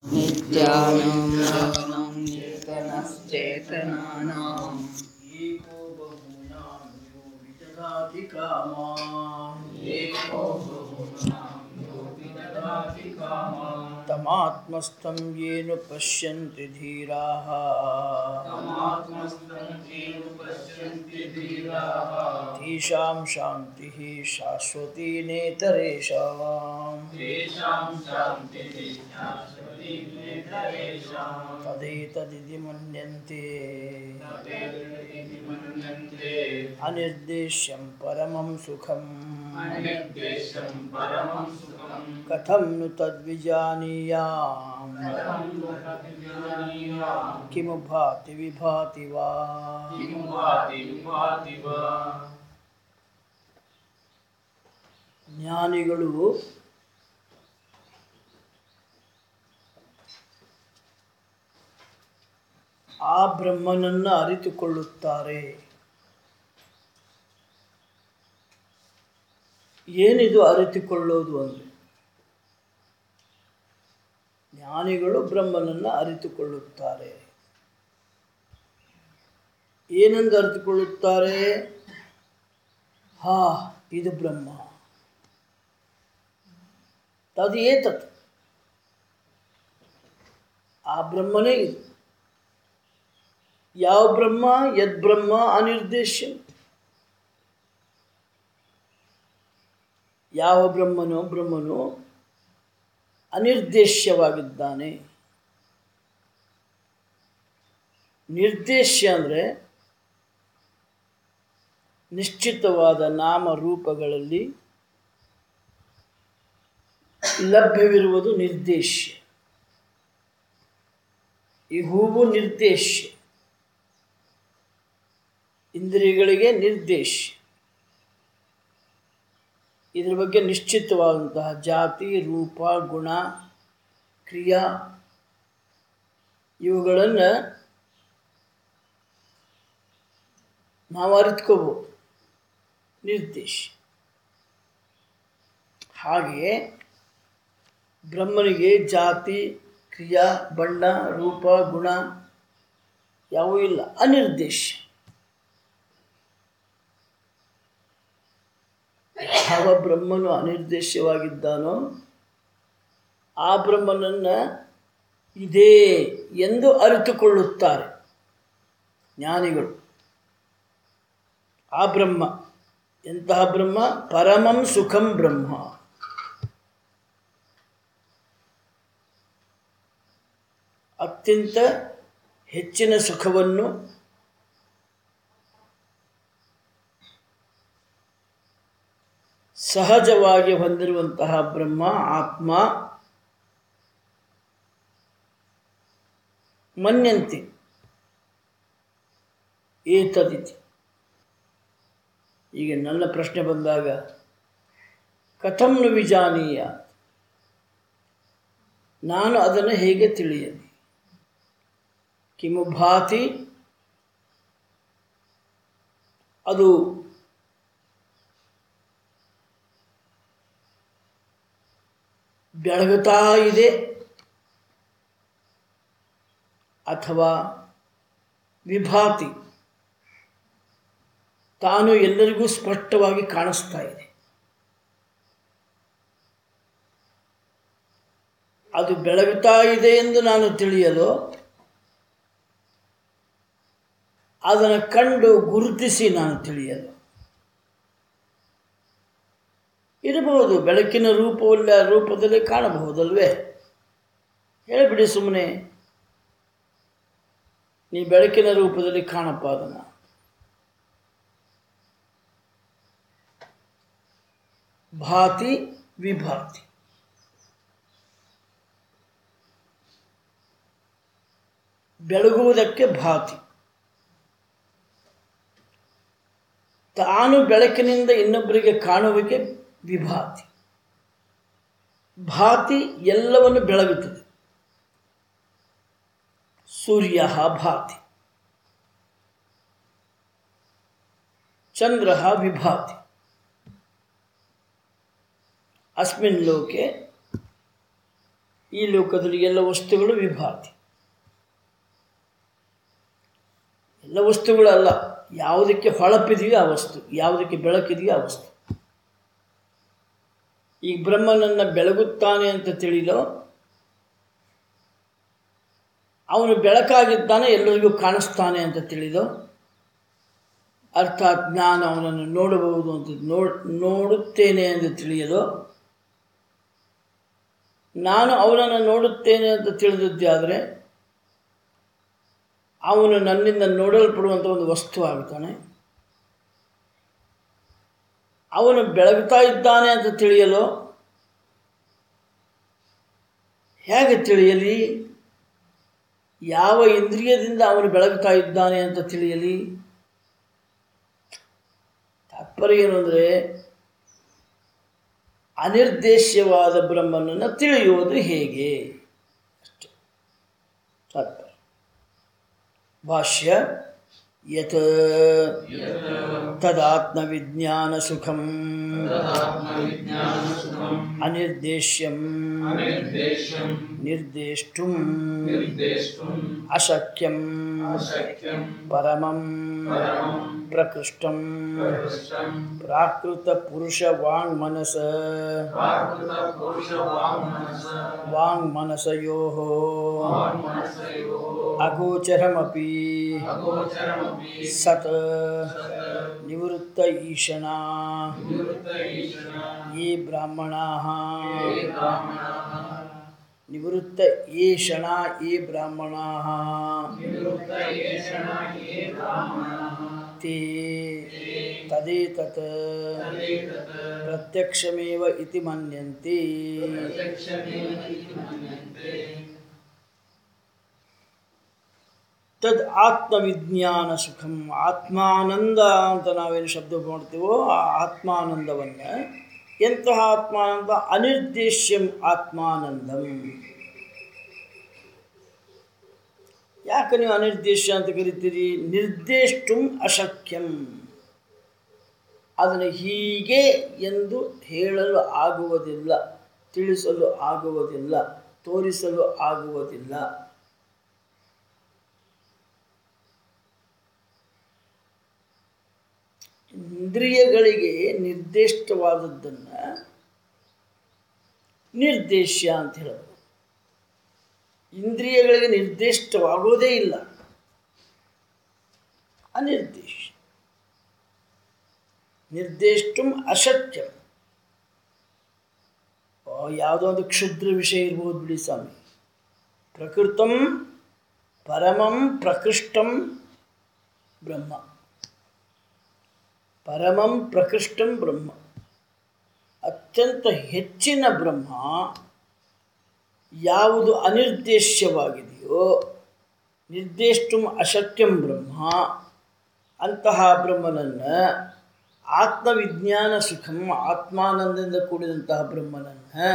नित्यानं चेतनश्चेतनानाम् एको बहूनां यो विदधाति कामान् तमात्मस्थं येन पश्यन्ति धीराः तेषां शान्तिः शाश्वती नेतरेषाम् तदेतदिति मन्यन्ते अनिर्देश्यं परमं सुखम् कथं नु तद्विजानीयाम् किमु भाति विभाति वा ಜ್ಞಾನಿಗಳು ಆ ಬ್ರಹ್ಮನನ್ನು ಅರಿತುಕೊಳ್ಳುತ್ತಾರೆ ಏನಿದು ಅರಿತುಕೊಳ್ಳೋದು ಅಂದರೆ ಜ್ಞಾನಿಗಳು ಬ್ರಹ್ಮನನ್ನು ಅರಿತುಕೊಳ್ಳುತ್ತಾರೆ ಏನೆಂದು ಅರಿತುಕೊಳ್ಳುತ್ತಾರೆ ಹಾ ಇದು ಬ್ರಹ್ಮ ತದೇತತ್ ಆ ಬ್ರಹ್ಮನೇ ಇದು ಯಾವ ಬ್ರಹ್ಮ ಯದ್ ಬ್ರಹ್ಮ ಅನಿರ್ದೇಶ್ಯ ಯಾವ ಬ್ರಹ್ಮನೋ ಬ್ರಹ್ಮನು ಅನಿರ್ದೇಶ್ಯವಾಗಿದ್ದಾನೆ ನಿರ್ದೇಶ್ಯ ಅಂದರೆ ನಿಶ್ಚಿತವಾದ ನಾಮರೂಪಗಳಲ್ಲಿ ಲಭ್ಯವಿರುವುದು ನಿರ್ದೇಶ್ಯ ಈ ಹೂವು ನಿರ್ದೇಶ್ಯ ಇಂದ್ರಿಯಗಳಿಗೆ ನಿರ್ದೇಶ್ಯ ಇದರ ಬಗ್ಗೆ ನಿಶ್ಚಿತವಾದಂತಹ ಜಾತಿ ರೂಪ ಗುಣ ಕ್ರಿಯಾ ಇವುಗಳನ್ನು ನಾವು ಅರಿತ್ಕೋಬೋದು ನಿರ್ದೇಶ ಹಾಗೆಯೇ ಬ್ರಹ್ಮನಿಗೆ ಜಾತಿ ಕ್ರಿಯಾ ಬಣ್ಣ ರೂಪ ಗುಣ ಯಾವೂ ಇಲ್ಲ ಅನಿರ್ದೇಶ ಯಾವ ಬ್ರಹ್ಮನು ಅನಿರ್ದೇಶ್ಯವಾಗಿದ್ದಾನೋ ಆ ಬ್ರಹ್ಮನನ್ನು ಇದೇ ಎಂದು ಅರಿತುಕೊಳ್ಳುತ್ತಾರೆ ಜ್ಞಾನಿಗಳು ಆ ಬ್ರಹ್ಮ ಎಂತಹ ಬ್ರಹ್ಮ ಪರಮಂ ಸುಖಂ ಬ್ರಹ್ಮ ಅತ್ಯಂತ ಹೆಚ್ಚಿನ ಸುಖವನ್ನು ಸಹಜವಾಗಿ ಹೊಂದಿರುವಂತಹ ಬ್ರಹ್ಮ ಆತ್ಮ ಮನ್ಯಂತೆ ಏತದಿತಿ ಈಗ ನನ್ನ ಪ್ರಶ್ನೆ ಬಂದಾಗ ಕಥಂ ನು ವಿಜಾನೀಯ ನಾನು ಅದನ್ನು ಹೇಗೆ ತಿಳಿಯಲಿ ಕಿಮು ಭಾತಿ ಅದು ಬೆಳಗುತ್ತಾ ಇದೆ ಅಥವಾ ವಿಭಾತಿ ತಾನು ಎಲ್ಲರಿಗೂ ಸ್ಪಷ್ಟವಾಗಿ ಕಾಣಿಸ್ತಾ ಇದೆ ಅದು ಬೆಳಗುತ್ತಾ ಇದೆ ಎಂದು ನಾನು ತಿಳಿಯಲು ಅದನ್ನು ಕಂಡು ಗುರುತಿಸಿ ನಾನು ತಿಳಿಯಲು ಇರಬಹುದು ಬೆಳಕಿನ ರೂಪವಲ್ಲ ರೂಪದಲ್ಲಿ ಕಾಣಬಹುದಲ್ವೇ ಹೇಳಿಬಿಡಿ ಸುಮ್ಮನೆ ನೀ ಬೆಳಕಿನ ರೂಪದಲ್ಲಿ ಕಾಣಪ್ಪ ಅದನ್ನು ಭಾತಿ ವಿಭಾತಿ ಬೆಳಗುವುದಕ್ಕೆ ಭಾತಿ ತಾನು ಬೆಳಕಿನಿಂದ ಇನ್ನೊಬ್ಬರಿಗೆ ಕಾಣುವಿಕೆ ವಿಭಾತಿ ಭಾತಿ ಎಲ್ಲವನ್ನು ಬೆಳಗುತ್ತದೆ ಸೂರ್ಯ ಭಾತಿ ಚಂದ್ರ ವಿಭಾತಿ ಅಸ್ಮಿನ್ ಲೋಕೆ ಈ ಲೋಕದಲ್ಲಿ ಎಲ್ಲ ವಸ್ತುಗಳು ವಿಭಾತಿ ಎಲ್ಲ ವಸ್ತುಗಳಲ್ಲ ಯಾವುದಕ್ಕೆ ಹೊಳಪಿದೆಯೋ ಆ ವಸ್ತು ಯಾವುದಕ್ಕೆ ಬೆಳಕಿದೆಯೋ ಆ ವಸ್ತು ಈಗ ಬ್ರಹ್ಮನನ್ನು ಬೆಳಗುತ್ತಾನೆ ಅಂತ ತಿಳಿದೋ ಅವನು ಬೆಳಕಾಗಿದ್ದಾನೆ ಎಲ್ಲರಿಗೂ ಕಾಣಿಸ್ತಾನೆ ಅಂತ ತಿಳಿದೋ ಅರ್ಥಾತ್ ನಾನು ಅವನನ್ನು ನೋಡಬಹುದು ಅಂತ ನೋಡ್ ನೋಡುತ್ತೇನೆ ಎಂದು ತಿಳಿಯಲು ನಾನು ಅವನನ್ನು ನೋಡುತ್ತೇನೆ ಅಂತ ತಿಳಿದದ್ದಾದರೆ ಅವನು ನನ್ನಿಂದ ನೋಡಲ್ಪಡುವಂಥ ಒಂದು ವಸ್ತು ಆಗ್ತಾನೆ ಅವನು ಬೆಳಗ್ತಾ ಇದ್ದಾನೆ ಅಂತ ತಿಳಿಯಲು ಹೇಗೆ ತಿಳಿಯಲಿ ಯಾವ ಇಂದ್ರಿಯದಿಂದ ಅವನು ಬೆಳಗ್ತಾ ಇದ್ದಾನೆ ಅಂತ ತಿಳಿಯಲಿ ತಾತ್ಪರ್ಯ ಏನು ಅಂದರೆ ಅನಿರ್ದೇಶ್ಯವಾದ ಬ್ರಹ್ಮನನ್ನು ತಿಳಿಯುವುದು ಹೇಗೆ ಅಷ್ಟೆ ತಾತ್ಪರ್ಯ ಭಾಷ್ಯ ಯತ್ ತದಾತ್ಮವಿಜ್ಞಾನ ಸುಖಂ ಅನಿರ್ದೇಶ್ಯಂ ನಿರ್ದೇಷ್ಟುಂ ಅಶಕ್ಯಂ ಪರಮಂ ಪ್ರಕೃಷ್ಟಂ ಪ್ರಾಕೃತ ಪುರುಷ ವಾಂಗ್ ಮನಸ ವಾಂಗ್ ಮನಸಯೋ ಅಗೋಚರಮಪಿ ಸತ್ ನಿವೃತ್ತ ಈಶನಾ ये ब्राह्मणाः निवृत्त एषणा ये ब्राह्मणाः ते तदेतत् प्रत्यक्षमेव इति मन्यन्ते ತದ್ ಆತ್ಮವಿಜ್ಞಾನ ಸುಖಂ ಆತ್ಮಾನಂದ ಅಂತ ನಾವೇನು ಶಬ್ದ ಮಾಡ್ತೀವೋ ಆ ಆತ್ಮಾನಂದವನ್ನು ಎಂತಹ ಆತ್ಮಾನಂದ ಅನಿರ್ದೇಶ್ಯಂ ಆತ್ಮಾನಂದಂ ಯಾಕೆ ನೀವು ಅನಿರ್ದೇಶ್ಯ ಅಂತ ಕರಿತೀರಿ ನಿರ್ದೇಷ್ಟುಂ ಅಶಕ್ಯಂ ಅದನ್ನು ಹೀಗೆ ಎಂದು ಹೇಳಲು ಆಗುವುದಿಲ್ಲ ತಿಳಿಸಲು ಆಗುವುದಿಲ್ಲ ತೋರಿಸಲು ಆಗುವುದಿಲ್ಲ ಇಂದ್ರಿಯಗಳಿಗೆ ನಿರ್ದಿಷ್ಟವಾದದ್ದನ್ನು ನಿರ್ದೇಶ್ಯ ಅಂತ ಹೇಳೋದು ಇಂದ್ರಿಯಗಳಿಗೆ ನಿರ್ದಿಷ್ಟವಾಗುವುದೇ ಇಲ್ಲ ಅನಿರ್ದೇಶ ನಿರ್ದೇಷ್ಟುಂ ಅಶಕ್ಯ ಯಾವುದೋ ಒಂದು ಕ್ಷುದ್ರ ವಿಷಯ ಇರ್ಬೋದು ಬಿಡಿ ಸ್ವಾಮಿ ಪ್ರಕೃತಂ ಪರಮಂ ಪ್ರಕೃಷ್ಟಂ ಬ್ರಹ್ಮ ಪರಮಂ ಪ್ರಕೃಷ್ಟಂ ಬ್ರಹ್ಮ ಅತ್ಯಂತ ಹೆಚ್ಚಿನ ಬ್ರಹ್ಮ ಯಾವುದು ಅನಿರ್ದೇಶ್ಯವಾಗಿದೆಯೋ ನಿರ್ದೇಷ್ಟುಂ ಅಶಕ್ಯಂ ಬ್ರಹ್ಮ ಅಂತಹ ಬ್ರಹ್ಮನನ್ನು ಆತ್ಮವಿಜ್ಞಾನ ಸುಖಂ ಆತ್ಮಾನಂದದಿಂದ ಕೂಡಿದಂತಹ ಬ್ರಹ್ಮನನ್ನು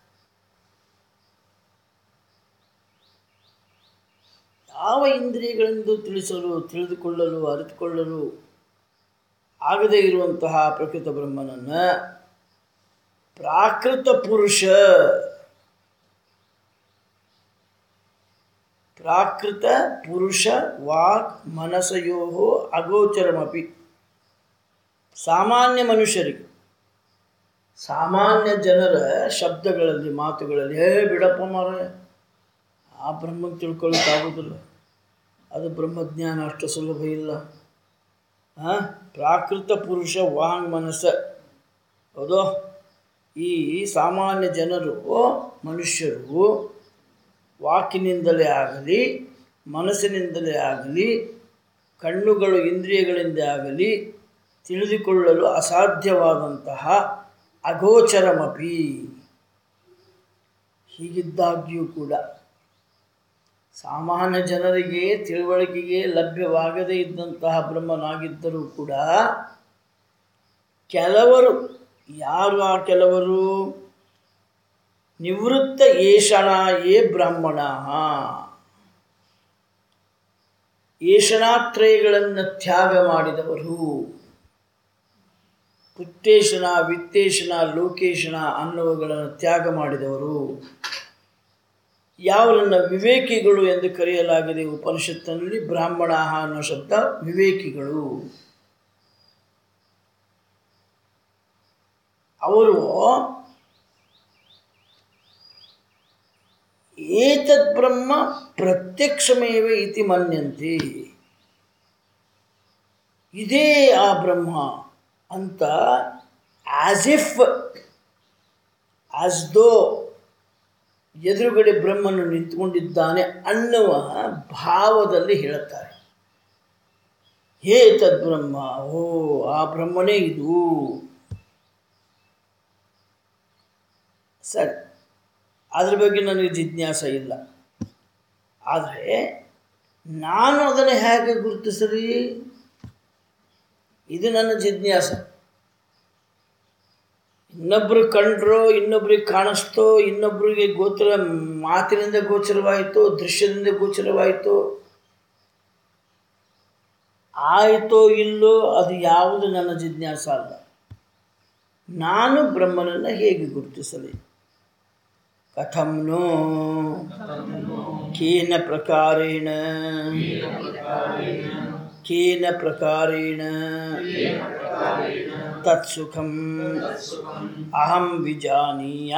ಯಾವ ಇಂದ್ರಿಯಗಳಿಂದ ತಿಳಿಸಲು ತಿಳಿದುಕೊಳ್ಳಲು ಅರಿತುಕೊಳ್ಳಲು ಆಗದೇ ಇರುವಂತಹ ಪ್ರಕೃತ ಬ್ರಹ್ಮನನ್ನು ಪ್ರಾಕೃತ ಪುರುಷ ಪ್ರಾಕೃತ ಪುರುಷ ವಾಕ್ ಮನಸಯೋ ಅಗೋಚರಮಪಿ ಸಾಮಾನ್ಯ ಮನುಷ್ಯರಿಗೆ ಸಾಮಾನ್ಯ ಜನರ ಶಬ್ದಗಳಲ್ಲಿ ಮಾತುಗಳಲ್ಲಿ ಹೇ ಬಿಡಪ್ಪ ಮಾರ ಆ ಬ್ರಹ್ಮಕ್ಕೆ ತಿಳ್ಕೊಳ್ಳೋಕ್ಕಾಗೋದಿಲ್ಲ ಅದು ಬ್ರಹ್ಮಜ್ಞಾನ ಅಷ್ಟು ಸುಲಭ ಇಲ್ಲ ಆ? ಪ್ರಾಕೃತ ಪುರುಷ ವಾಂಗ್ ಮನಸ್ಸ ಹೌದು ಈ ಸಾಮಾನ್ಯ ಜನರು ಮನುಷ್ಯರು ವಾಕಿನಿಂದಲೇ ಆಗಲಿ ಮನಸ್ಸಿನಿಂದಲೇ ಆಗಲಿ ಕಣ್ಣುಗಳು ಇಂದ್ರಿಯಗಳಿಂದ ಆಗಲಿ ತಿಳಿದುಕೊಳ್ಳಲು ಅಸಾಧ್ಯವಾದಂತಹ ಅಗೋಚರಮಪಿ ಹೀಗಿದ್ದಾಗ್ಯೂ ಕೂಡ ಸಾಮಾನ್ಯ ಜನರಿಗೆ ತಿಳುವಳಿಕೆಗೆ ಲಭ್ಯವಾಗದೇ ಇದ್ದಂತಹ ಬ್ರಹ್ಮನಾಗಿದ್ದರೂ ಕೂಡ ಕೆಲವರು ಯಾರು ಆ ಕೆಲವರು ನಿವೃತ್ತ ಏಷಣ ಏ ಬ್ರಾಹ್ಮಣ ಏಷಣಾತ್ರಯಗಳನ್ನು ತ್ಯಾಗ ಮಾಡಿದವರು ಪುತ್ತೇಶನ ವಿತ್ತೇಶನ ಲೋಕೇಶನ ಅನ್ನುವುಗಳನ್ನು ತ್ಯಾಗ ಮಾಡಿದವರು ಯಾವರನ್ನ ವಿವೇಕಿಗಳು ಎಂದು ಕರೆಯಲಾಗಿದೆ ಉಪನಿಷತ್ತಿನಲ್ಲಿ ಬ್ರಾಹ್ಮಣ ಅನ್ನೋ ಶಬ್ದ ವಿವೇಕಿಗಳು ಅವರು ಏತದ್ ಬ್ರಹ್ಮ ಪ್ರತ್ಯಕ್ಷಮೇವ ಇತಿ ಮನ್ಯಂತೆ ಇದೇ ಆ ಬ್ರಹ್ಮ ಅಂತ ಆಸ್ ಇಫ್ ಆಸ್ ದೋ ಎದುರುಗಡೆ ಬ್ರಹ್ಮನು ನಿಂತುಕೊಂಡಿದ್ದಾನೆ ಅನ್ನುವ ಭಾವದಲ್ಲಿ ಹೇಳುತ್ತಾರೆ ಹೇ ತದ್ಬ್ರಹ್ಮ ಓ ಆ ಬ್ರಹ್ಮನೇ ಇದು ಸರಿ ಅದ್ರ ಬಗ್ಗೆ ನನಗೆ ಜಿಜ್ಞಾಸ ಇಲ್ಲ ಆದರೆ ನಾನು ಅದನ್ನು ಹೇಗೆ ಗುರುತಿಸಲಿ ಇದು ನನ್ನ ಜಿಜ್ಞಾಸ ಇನ್ನೊಬ್ರು ಕಂಡ್ರೋ ಇನ್ನೊಬ್ರಿಗೆ ಕಾಣಿಸ್ತೋ ಇನ್ನೊಬ್ರಿಗೆ ಗೋಚರ ಮಾತಿನಿಂದ ಗೋಚರವಾಯಿತು ದೃಶ್ಯದಿಂದ ಗೋಚರವಾಯಿತು ಆಯಿತೋ ಇಲ್ಲೋ ಅದು ಯಾವುದು ನನ್ನ ಜಿಜ್ಞಾಸ ಅಲ್ಲ ನಾನು ಬ್ರಹ್ಮನನ್ನು ಹೇಗೆ ಗುರುತಿಸಲಿ ಕಥಂನೋ ಕೇನ ಪ್ರಕಾರೇಣ ಕೇನ ಪ್ರಕಾರೇಣ ತತ್ಸುಖಂ ಅಹಂ ವಿಜಾನೀಯ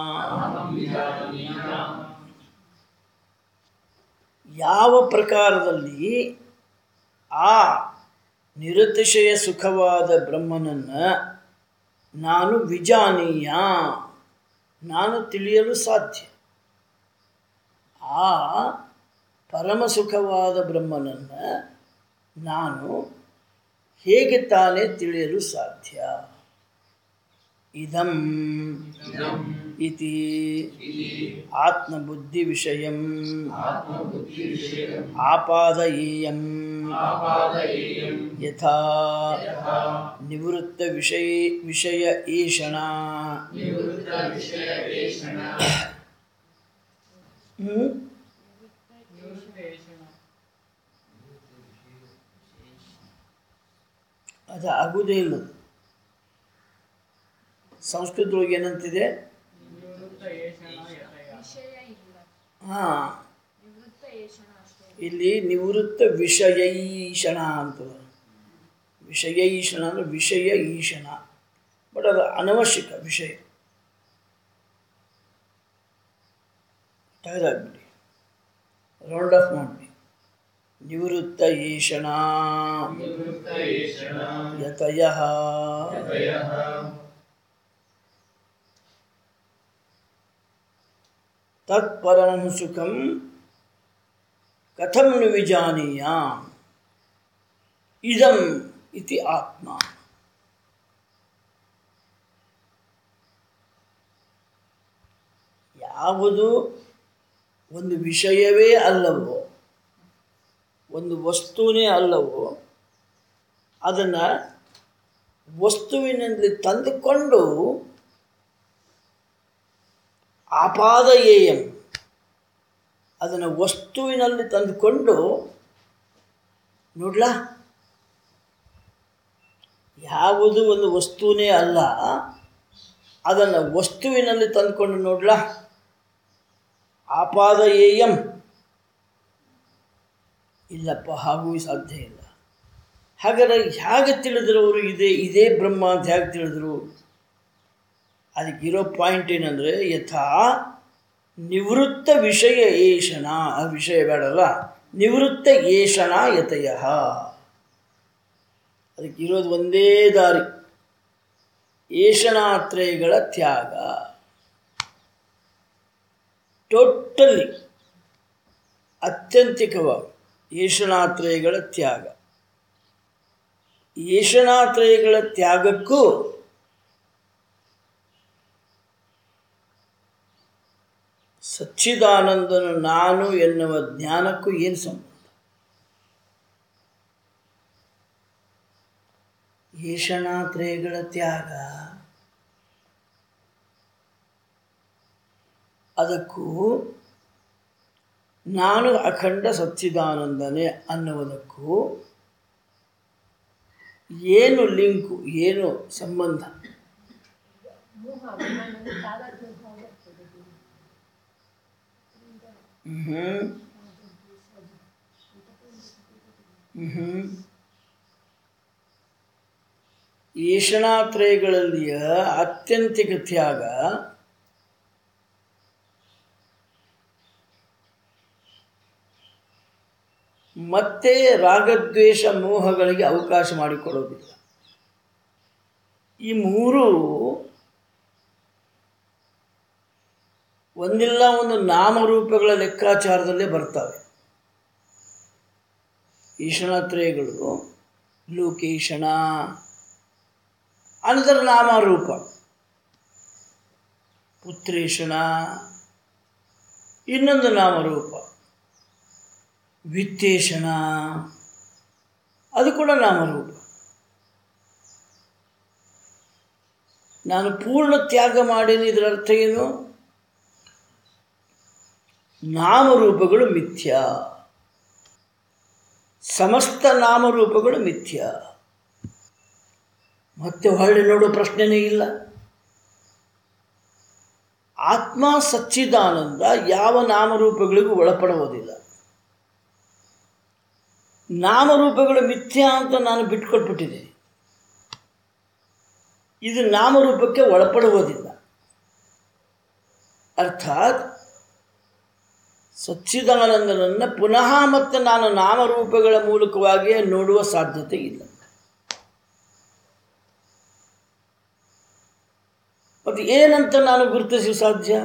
ಯಾವ ಪ್ರಕಾರದಲ್ಲಿ ಆ ನಿರತಿಶಯ ಸುಖವಾದ ಬ್ರಹ್ಮನನ್ನು ನಾನು ವಿಜಾನೀಯ ನಾನು ತಿಳಿಯಲು ಸಾಧ್ಯ ಆ ಪರಮ ಸುಖವಾದ ಬ್ರಹ್ಮನನ್ನು ನಾನು ಹೇಗೆ ತಾನೇ ತಿಳಿಯಲು ಸಾಧ್ಯ ಇದಂ ಇತಿ ಆತ್ಮಬುದ್ಧಿ ವಿಷಯ ಆಪಾದಯೇಯಂ ಯಥಾ ನಿವೃತ್ತ ವಿಷಯ ವಿಷಯ ಈಷಣ ಹ್ಮ್? ಅದು ಆಗುವುದೇ ಇಲ್ಲ ಸಂಸ್ಕೃತದೊಳಗೆ ಏನಂತಿದೆ ವಿಷಯ ಇಲ್ಲ ಹಾಂ ನಿವೃತ್ತ ಏಷಣ ಅಷ್ಟೇ ಇಲ್ಲಿ ನಿವೃತ್ತ ವಿಷಯೈಷಣ ಅಂತದ ವಿಷಯೈಷಣ ಅಂದರೆ ವಿಷಯ ಈಶಣ ಬಟ್ ಅದು ಅನವಶ್ಯಕ ವಿಷಯ ತೆಗೆದಾಗ್ಬಿಡಿ ರೌಂಡ್ ಆಫ್ ಮಾಡಿ ನಿವೃತ್ತ ಈಶಣ ಯತಯ ತತ್ಪರಂ ಸುಖಂ ಕಥಂ ನು ವಿಜಾನೀಯ ಇದಂ ಇತಿ ಆತ್ಮ ಯಾವುದು ಒಂದು ವಿಷಯವೇ ಅಲ್ಲವೋ ಒಂದು ವಸ್ತುವೇ ಅಲ್ಲವೋ ಅದನ್ನು ವಸ್ತುವಿನಲ್ಲಿ ತಂದುಕೊಂಡು ಆಪಾದಯೇಯಂ ಅದನ್ನು ವಸ್ತುವಿನಲ್ಲಿ ತಂದುಕೊಂಡು ನೋಡ್ಲಾ ಯಾವುದು ಒಂದು ವಸ್ತುವೇ ಅಲ್ಲ ಅದನ್ನು ವಸ್ತುವಿನಲ್ಲಿ ತಂದುಕೊಂಡು ನೋಡ್ಲಾ ಆಪಾದಯೇಯಂ ಇಲ್ಲಪ್ಪ ಹಾಗೂ ಸಾಧ್ಯ ಇಲ್ಲ ಹಾಗಾದ್ರೆ ಹೇಗೆ ತಿಳಿದ್ರು ಅವರು ಇದೇ ಇದೇ ಬ್ರಹ್ಮ ಅಂತ ಹೇಗೆ ತಿಳಿದ್ರು ಅದಕ್ಕಿರೋ ಪಾಯಿಂಟ್ ಏನಂದರೆ ಯಥಾ ನಿವೃತ್ತ ವಿಷಯ ಏಷಣ ಆ ವಿಷಯ ಬೇಡಲ್ಲ ನಿವೃತ್ತ ಏಷಣ ಯತಯ ಅದಕ್ಕಿರೋದು ಒಂದೇ ದಾರಿ ಏಷಣಾತ್ರಯಗಳ ತ್ಯಾಗ ಟೋಟಲಿ ಅತ್ಯಂತಿಕವಾಗಿ ಏಷಣಾತ್ರಯಗಳ ತ್ಯಾಗ ಏಷಣಾತ್ರಯಗಳ ತ್ಯಾಗಕ್ಕೂ ಸಚ್ಚಿದಾನಂದನು ನಾನು ಎನ್ನುವ ಜ್ಞಾನಕ್ಕೂ ಏನು ಸಂಬಂಧ ಏಷಣಾತ್ರಯಗಳ ತ್ಯಾಗ ಅದಕ್ಕೂ ನಾನು ಅಖಂಡ ಸಚ್ಚಿದಾನಂದನೇ ಅನ್ನುವುದಕ್ಕೂ ಏನು ಲಿಂಕು ಏನು ಸಂಬಂಧ ಹ್ಮ್ ಹ್ಮ್ ಈಶಣಾತ್ರಯಗಳಲ್ಲಿಯ ಅತ್ಯಂತಿಕ ತ್ಯಾಗ ಮತ್ತೆ ರಾಗದ್ವೇಷ ಮೋಹಗಳಿಗೆ ಅವಕಾಶ ಮಾಡಿಕೊಡೋದಿಲ್ಲ ಈ ಮೂರು ಒಂದಿಲ್ಲ ಒಂದು ನಾಮರೂಪಗಳ ಲೆಕ್ಕಾಚಾರದಲ್ಲೇ ಬರ್ತವೆ ಈಶಣಾತ್ರಯಗಳು ಲೋಕೇಶಣ ಅನಂತರ ನಾಮರೂಪ ಪುತ್ರೇಶಣ ಇನ್ನೊಂದು ನಾಮರೂಪ ವಿತ್ತೇಶಣ ಅದು ಕೂಡ ನಾಮರೂಪ ನಾನು ಪೂರ್ಣ ತ್ಯಾಗ ಮಾಡೀನಿ ಇದರ ಅರ್ಥ ಏನು ನಾಮರೂಪಗಳು ಮಿಥ್ಯ ಸಮಸ್ತ ನಾಮರೂಪಗಳು ಮಿಥ್ಯ ಮತ್ತೆ ಹೊಳ್ಳಿ ನೋಡೋ ಪ್ರಶ್ನೆನೇ ಇಲ್ಲ ಆತ್ಮ ಸಚ್ಚಿದಾನಂದ ಯಾವ ನಾಮರೂಪಗಳಿಗೂ ಒಳಪಡುವುದಿಲ್ಲ ನಾಮರೂಪಗಳು ಮಿಥ್ಯ ಅಂತ ನಾನು ಬಿಟ್ಕೊಟ್ಬಿಟ್ಟಿದೆ ಇದು ನಾಮರೂಪಕ್ಕೆ ಒಳಪಡುವುದಿಲ್ಲ ಅರ್ಥಾತ್ ಸಚ್ಚಿದಾನಂದನನ್ನು ಪುನಃ ಮತ್ತೆ ನಾನು ನಾಮರೂಪಗಳ ಮೂಲಕವಾಗಿಯೇ ನೋಡುವ ಸಾಧ್ಯತೆ ಇಲ್ಲ ಮತ್ತು ಏನಂತ ನಾನು ಗುರುತಿಸಲು ಸಾಧ್ಯ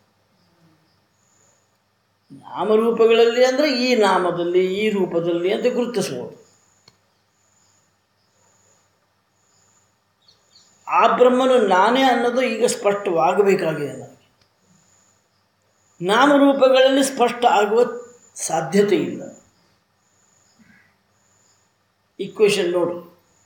ನಾಮರೂಪಗಳಲ್ಲಿ ಅಂದರೆ ಈ ನಾಮದಲ್ಲಿ ಈ ರೂಪದಲ್ಲಿ ಅಂತ ಗುರುತಿಸ್ಬೋದು ಆ ಬ್ರಹ್ಮನು ನಾನೇ ಅನ್ನೋದು ಈಗ ಸ್ಪಷ್ಟವಾಗಬೇಕಾಗಿದೆ ನನಗೆ ನಾಮರೂಪಗಳಲ್ಲಿ ಸ್ಪಷ್ಟ ಆಗುವ ಸಾಧ್ಯತೆ ಇಲ್ಲ ಇಕ್ವೇಶನ್ ನೋಡಿ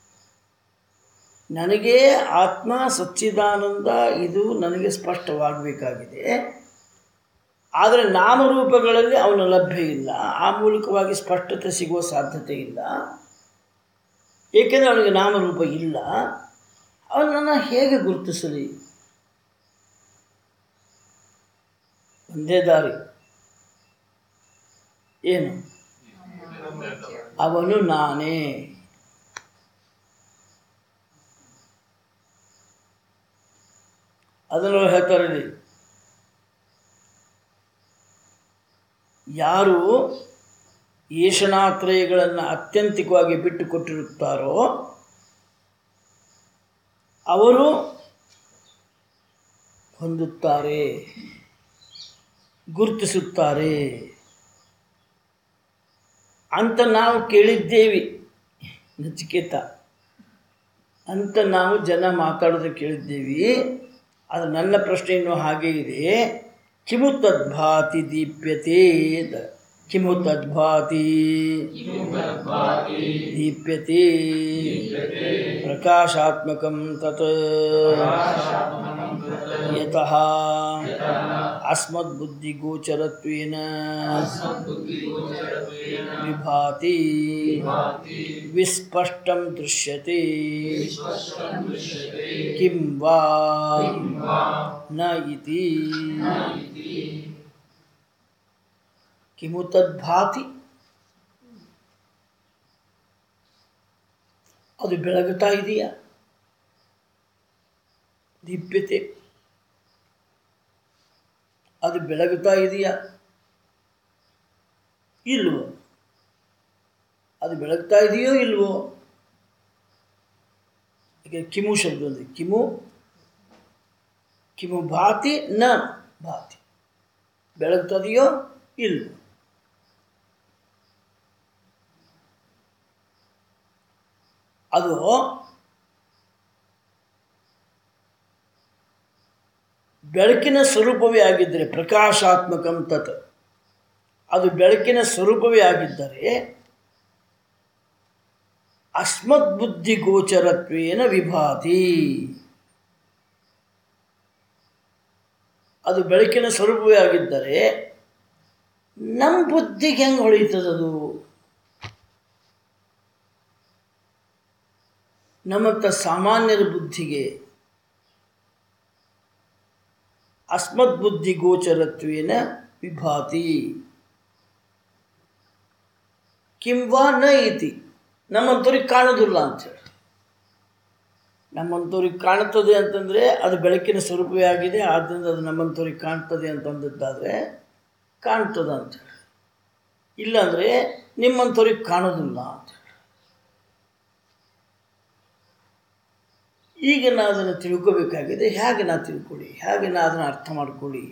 ನನಗೆ ಆತ್ಮ ಸಚ್ಚಿದಾನಂದ ಇದು ನನಗೆ ಸ್ಪಷ್ಟವಾಗಬೇಕಾಗಿದೆ ಆದರೆ ನಾಮರೂಪಗಳಲ್ಲಿ ಅವನ ಲಭ್ಯ ಇಲ್ಲ ಆ ಮೂಲಕವಾಗಿ ಸ್ಪಷ್ಟತೆ ಸಿಗುವ ಸಾಧ್ಯತೆ ಇಲ್ಲ ಏಕೆಂದರೆ ಅವನಿಗೆ ನಾಮರೂಪ ಇಲ್ಲ ಅವನನ್ನು ಹೇಗೆ ಗುರುತಿಸಲಿ ಒಂದೇ ದಾರಿ ಏನು ಅವನು ನಾನೇ ಅದನ್ನು ಹೇಳ್ತಾರೆ ಇಲ್ಲಿ. ಯಾರು ಏಷಣಾತ್ರಯಗಳನ್ನು ಅತ್ಯಂತಿಕವಾಗಿ ಬಿಟ್ಟುಕೊಟ್ಟಿರುತ್ತಾರೋ ಅವರು ಹೊಂದುತ್ತಾರೆ ಗುರುತಿಸುತ್ತಾರೆ ಅಂತ ನಾವು ಕೇಳಿದ್ದೇವೆ ನಚಿಕೇತ ಅಂತ ನಾವು ಜನ ಮಾತಾಡೋದು ಕೇಳಿದ್ದೇವೆ ಅದು ನನ್ನ ಪ್ರಶ್ನೆ ಇನ್ನೂ ಹಾಗೆ ಇದೆ ಕಿಮು ತದ್ಭಾತಿ ದೀಪ್ಯತೆ ಅಂತ. ಕಿಮು ತದ್ಭಾತಿ ದೀಪ್ಯತೆ ಪ್ರಕಾಶಾತ್ಮಕಂ ತತ್ ಯತಃ ಅಸ್ಮದ್ಬುದ್ಧಿಗೋಚರತ್ವೇನ ವಿಭಾತಿ ವಿಸ್ಪಷ್ಟಂ ದೃಶ್ಯತೆ ಕಿಂ ವಾ ನ ಇತಿ ಕಿಮು ತದ್ಭಾತಿ ಅದು ಬೆಳಗುತ್ತಾ ಇದೆಯಾ ದೀಪ್ಯತೆ ಅದು ಬೆಳಗುತ್ತಾ ಇದೆಯಾ ಇಲ್ವೋ ಅದು ಬೆಳಗ್ತಾ ಇದೆಯೋ ಇಲ್ವೋ ಈಗ ಕಿಮು ಶಬ್ದ ఉంది ಕಿಮು ಕಿಮು ಭಾತಿ ನ ಭಾತಿ ಬೆಳಗ್ತದೆಯೋ ಇಲ್ವೋ ಅದು ಬೆಳಕಿನ ಸ್ವರೂಪವೇ ಆಗಿದ್ದರೆ ಪ್ರಕಾಶಾತ್ಮಕಂ ತತ್ ಅದು ಬೆಳಕಿನ ಸ್ವರೂಪವೇ ಆಗಿದ್ದರೆ ಅಸ್ಮತ್ ಬುದ್ಧಿ ಗೋಚರತ್ವೇನ ವಿಭಾತಿ ಅದು ಬೆಳಕಿನ ಸ್ವರೂಪವೇ ಆಗಿದ್ದರೆ ನಮ್ಮ ಬುದ್ಧಿಗೆ ಹೆಂಗೆ ಹೊಳೀತದದು ನಮ್ಮಂಥ ಸಾಮಾನ್ಯರ ಬುದ್ಧಿಗೆ ಅಸ್ಮದ್ ಬುದ್ಧಿ ಗೋಚರತ್ವೇನ ವಿಭಾತಿ ಕಿಂವಾ ನ ಇತಿ ನಮ್ಮಂಥವ್ರಿಗೆ ಕಾಣೋದಿಲ್ಲ ಅಂಥೇಳಿ ನಮ್ಮಂಥವ್ರಿಗೆ ಕಾಣ್ತದೆ ಅಂತಂದರೆ ಅದು ಬೆಳಕಿನ ಸ್ವರೂಪವೇ ಆಗಿದೆ ಆದ್ದರಿಂದ ಅದು ನಮ್ಮಂಥವ್ರಿಗೆ ಕಾಣ್ತದೆ ಅಂತಂದದ್ದಾದರೆ ಕಾಣ್ತದೆ ಅಂತೇಳಿ ಇಲ್ಲಾಂದರೆ ನಿಮ್ಮಂಥವ್ರಿಗೆ ಕಾಣೋದಿಲ್ಲ ಅಂತ ಈಗ ನಾ ಅದನ್ನು ತಿಳ್ಕೋಬೇಕಾಗಿದೆ ಹೇಗೆ ನಾ ತಿಳ್ಕೊಳ್ಳಿ ಹೇಗೆ ನಾ ಅದನ್ನು ಅರ್ಥ ಮಾಡ್ಕೊಳ್ಳಿ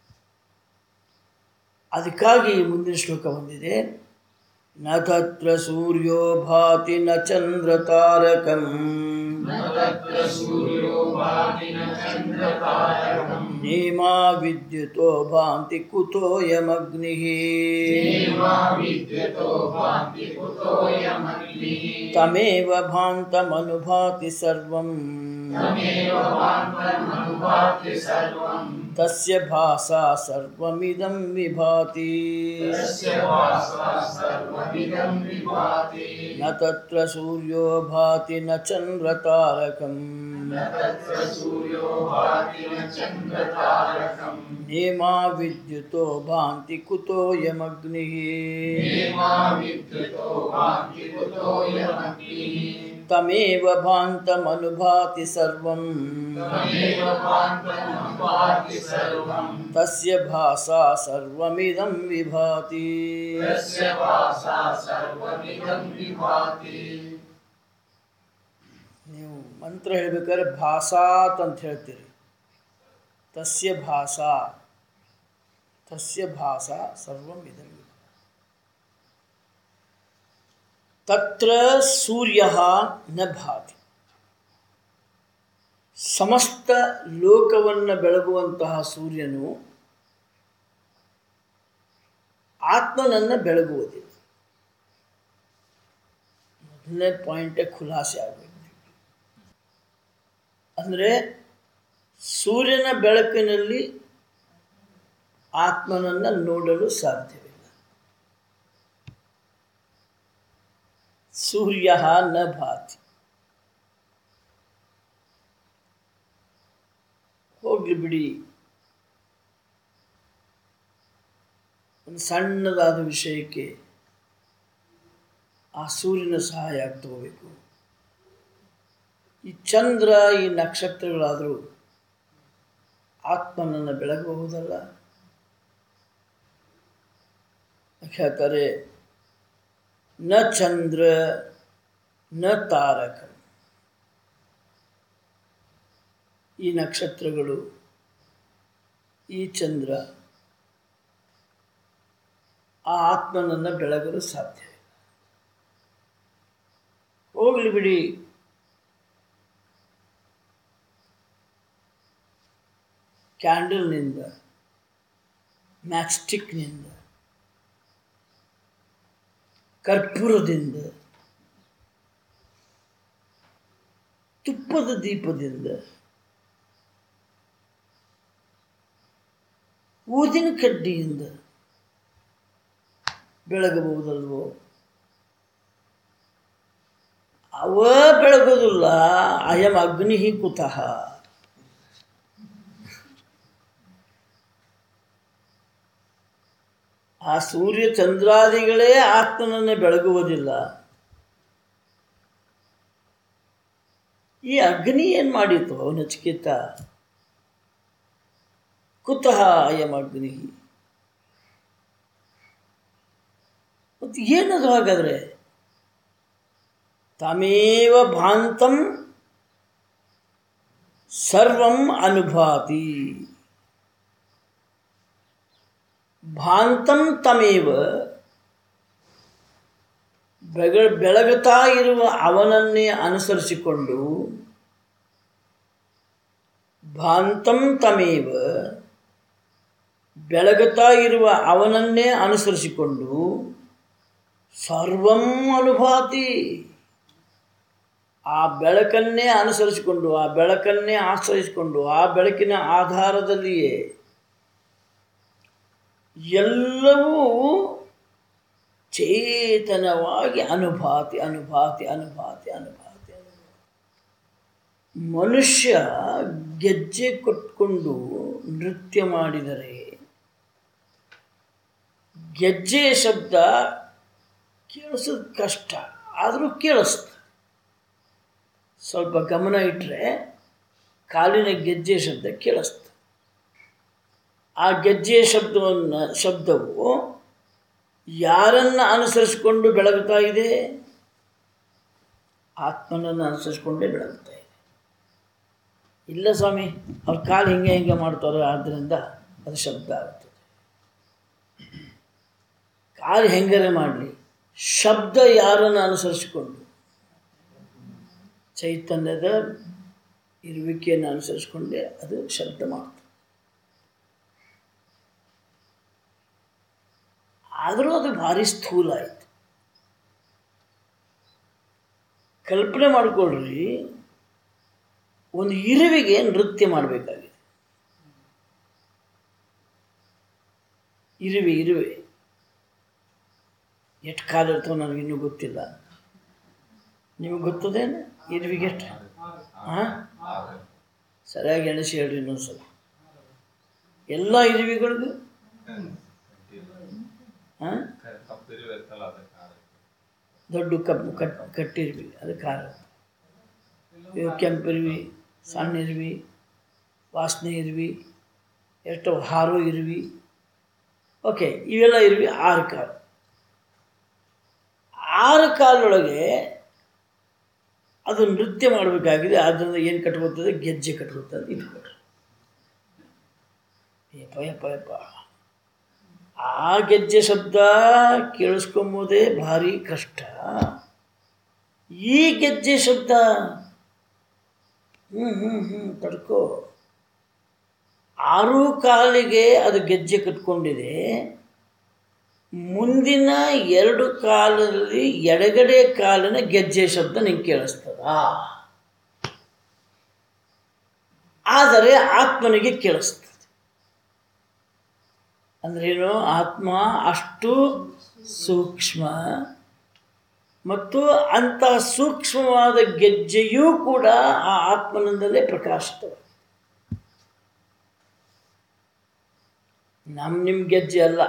ಅದಕ್ಕಾಗಿ ಮುಂದಿನ ಶ್ಲೋಕ ಬಂದಿದೆ ನ ತತ್ರ ಸೂರ್ಯೋ ಭಾತಿ ನ ಚಂದ್ರ ತಾರಕಂ ನೇಮಾ ವಿದ್ಯುತೋ ಭಾಂತಿ ಕುತೋಯಮಗ್ನಿ ತಮೇವ ಭಾಂತಮನುಭಾತಿ ಸರ್ವಂ ತಸ್ಯ ಭಾಸಾ ಸರ್ವಮಿದಂ ವಿಭಾತಿ ನ ತತ್ರ ಸೂರ್ಯೋ ಭಾತಿ ನ ಚಂದ್ರ ತಾರಕಂ ನೇಮಾ ವಿದ್ಯುತೋ ಭಾಂತಿ ಕುತೋಯಮಗ್ನಿ ತಮೇವ ಭಾಂತಮನುಭಾತಿ ಸರ್ವಂ ತಸ್ಯ ಭಾಸಾ ಸರ್ವಮಿದಂ ವಿಭಾತಿ ನೀವು ಮಂತ್ರ ಹೇಳ್ಬೇಕಾದ್ರೆ ಭಾಸಾತ್ ಅಂತ ಹೇಳ್ತೀರಿ ತಸ್ಯ ಭಾಸಾ ತಸ್ಯ ಭಾಸಾ ಸರ್ವಂ ಇದಂ ವಿಭಾತಿ. ತತ್ರ ಸೂರ್ಯ ನ ಭಾತಿ ಸಮಸ್ತ ಲೋಕವನ್ನು ಬೆಳಗುವಂತಹ ಸೂರ್ಯನು ಆತ್ಮನನ್ನು ಬೆಳಗುವುದಿಲ್ಲ ಮೊದಲನೇ ಪಾಯಿಂಟೇ ಖುಲಾಸೆ ಆಗಬೇಕು ಅಂದರೆ ಸೂರ್ಯನ ಬೆಳಕಿನಲ್ಲಿ ಆತ್ಮನನ್ನು ನೋಡಲು ಸಾಧ್ಯವಿಲ್ಲ ಸೂರ್ಯ ನ ಭಾತಿ ಹೋಗ್ಲಿ ಬಿಡಿ ಒಂದು ಸಣ್ಣದಾದ ವಿಷಯಕ್ಕೆ ಆ ಸೂರ್ಯನ ಸಹಾಯ ತಗೋಬೇಕು ಈ ಚಂದ್ರ ಈ ನಕ್ಷತ್ರಗಳಾದರೂ ಆತ್ಮನನ್ನು ಬೆಳಗಬಹುದಲ್ಲ ಹೇಳ್ತಾರೆ ನ ಚಂದ್ರ ನ ತಾರಕ ಈ ನಕ್ಷತ್ರಗಳು ಈ ಚಂದ್ರ ಆ ಆತ್ಮನನ್ನು ಬೆಳಗಲು ಸಾಧ್ಯ ಹೋಗಲಿ ಬಿಡಿ ಕ್ಯಾಂಡಲ್ನಿಂದ ಮ್ಯಾಚ್ಸ್ಟಿಕ್ನಿಂದ ಕರ್ಪೂರದಿಂದ ತುಪ್ಪದ ದೀಪದಿಂದ ಊದಿನ ಕಡ್ಡಿಯಿಂದ ಬೆಳಗಬಹುದಲ್ವೋ ಅವ ಬೆಳಗೋದಿಲ್ಲ ಅಯಂ ಅಗ್ನಿ ಕುತಃ ಆ ಸೂರ್ಯ ಚಂದ್ರಾದಿಗಳೇ ಆತ್ಮನನ್ನೇ ಬೆಳಗುವುದಿಲ್ಲ ಈ ಅಗ್ನಿ ಏನು ಮಾಡಿತು ನಚಿಕೇತ ಕುತಃ ಅಯಂ ಅಗ್ನಿ ಮತ್ತು ಏನದು ಹಾಗಾದರೆ ತಮೇವ ಭಾಂತಂ ಸರ್ವಂ ಅನುಭಾತಿ ಭಾಂತಂ ತಮೇವ ಬೆಗ ಬೆಳಗುತ್ತಾ ಇರುವ ಅವನನ್ನೇ ಅನುಸರಿಸಿಕೊಂಡು ಭಾಂತಂ ತಮೇವ ಬೆಳಗುತ್ತಾ ಇರುವ ಅವನನ್ನೇ ಅನುಸರಿಸಿಕೊಂಡು ಸರ್ವಂ ಅನುಭಾತಿ ಆ ಬೆಳಕನ್ನೇ ಅನುಸರಿಸಿಕೊಂಡು ಆ ಬೆಳಕನ್ನೇ ಆಶ್ರಯಿಸಿಕೊಂಡು ಆ ಬೆಳಕಿನ ಆಧಾರದಲ್ಲಿಯೇ ಎಲ್ಲವೂ ಚೇತನವಾಗಿ ಅನುಭಾತಿ ಅನುಭಾತಿ ಅನುಭಾತಿ ಅನುಭಾತಿ ಅನುಭಾತಿ ಮನುಷ್ಯ ಗೆಜ್ಜೆ ಕೊಟ್ಕೊಂಡು ನೃತ್ಯ ಮಾಡಿದರೆ ಗೆಜ್ಜೆಯ ಶಬ್ದ ಕೇಳಿಸೋದು ಕಷ್ಟ ಆದರೂ ಕೇಳಿಸ್ತು ಸ್ವಲ್ಪ ಗಮನ ಇಟ್ಟರೆ ಕಾಲಿನ ಗೆಜ್ಜೆ ಶಬ್ದ ಕೇಳಿಸ್ತು ಆ ಗೆಜ್ಜೆ ಶಬ್ದವನ್ನು ಶಬ್ದವು ಯಾರನ್ನು ಅನುಸರಿಸಿಕೊಂಡು ಬೆಳಗುತ್ತಾ ಇದೆ ಆತ್ಮನನ್ನು ಅನುಸರಿಸಿಕೊಂಡೇ ಬೆಳಗುತ್ತಾ ಇದೆ ಇಲ್ಲ ಸ್ವಾಮಿ ಅವ್ರ ಕಾಲು ಹಿಂಗೆ ಹಿಂಗೆ ಮಾಡ್ತಾರೆ ಆದ್ದರಿಂದ ಅದು ಶಬ್ದ ಆಗುತ್ತದೆ ಕಾಲು ಹೆಂಗರೆ ಮಾಡಲಿ ಶಬ್ದ ಯಾರನ್ನು ಅನುಸರಿಸಿಕೊಂಡು ಚೈತನ್ಯದ ಇರುವಿಕೆಯನ್ನು ಅನುಸರಿಸಿಕೊಂಡೇ ಅದು ಶಬ್ದ ಮಾಡ್ತದೆ ಆದರೂ ಅದು ಭಾರಿ ಸ್ಥೂಲ ಆಯಿತು ಕಲ್ಪನೆ ಮಾಡಿಕೊಳ್ಳ್ರಿ ಒಂದು ಇರುವಿಗೆ ನೃತ್ಯ ಮಾಡಬೇಕಾಗಿದೆ ಇರುವೆ ಇರುವೆ ಎಷ್ಟು ಕಾಲ ಇರ್ತವೆ ನನಗಿನ್ನೂ ಗೊತ್ತಿಲ್ಲ ನಿಮಗೆ ಗೊತ್ತದೇನು ಇರುವಿಗೆ ಎಷ್ಟು ಹಾಂ ಸರಿಯಾಗಿ ಎಣಿಸಿ ಹೇಳ್ರಿ ಇನ್ನೊಂದ್ಸಲ ಎಲ್ಲ ಇರುವಿಗಳಿಗೂ ಹಾಂ ದೊಡ್ಡ ಕಬ್ಬು ಕಟ್ ಕಟ್ಟಿರ್ವಿ ಅದು ಖಾರ ಇವು ಕೆಂಪಿರ್ವಿ ಸಣ್ಣ ಇರ್ವಿ ವಾಸನೆ ಇರ್ವಿ ಎಷ್ಟು ಹಾರು ಇರ್ವಿ ಓಕೆ ಇವೆಲ್ಲ ಇರ್ವಿ ಆರು ಕಾಲು ಆರು ಕಾಲೊಳಗೆ ಅದು ನೃತ್ಯ ಮಾಡಬೇಕಾಗಿದೆ ಆದ್ದರಿಂದ ಏನು ಕಟ್ಕೊತದೆ ಗೆಜ್ಜೆ ಕಟ್ಕೊತದೆ ಇಟ್ಕೊಟ್ರು ಯಪ್ಪ ಯಪ್ಪ ಯಪ್ಪ ಆ ಗೆಜ್ಜೆ ಶಬ್ದ ಕೇಳಿಸ್ಕೊಂಬೋದೇ ಭಾರಿ ಕಷ್ಟ ಈ ಗೆಜ್ಜೆ ಶಬ್ದ ಹ್ಞೂ ಹ್ಞೂ ಹ್ಞೂ ತಡ್ಕೋ ಆರು ಕಾಲಿಗೆ ಅದು ಗೆಜ್ಜೆ ಕಟ್ಕೊಂಡಿದೆ ಮುಂದಿನ ಎರಡು ಕಾಲದಲ್ಲಿ ಎಡಗಡೆ ಕಾಲಿನ ಗೆಜ್ಜೆ ಶಬ್ದ ನಿಂಗೆ ಕೇಳಿಸ್ತದ ಆದರೆ ಆತ್ಮನಿಗೆ ಕೇಳಿಸ್ತದೆ ಅಂದ್ರೇನು ಆತ್ಮ ಅಷ್ಟು ಸೂಕ್ಷ್ಮ ಮತ್ತು ಅಂಥ ಸೂಕ್ಷ್ಮವಾದ ಗೆಜ್ಜೆಯೂ ಕೂಡ ಆ ಆತ್ಮನಿಂದಲೇ ಪ್ರಕಾಶಿತವಾಗಿದೆ ನಮ್ಮ ನಿಮ್ಮ ಗೆಜ್ಜೆ ಅಲ್ಲ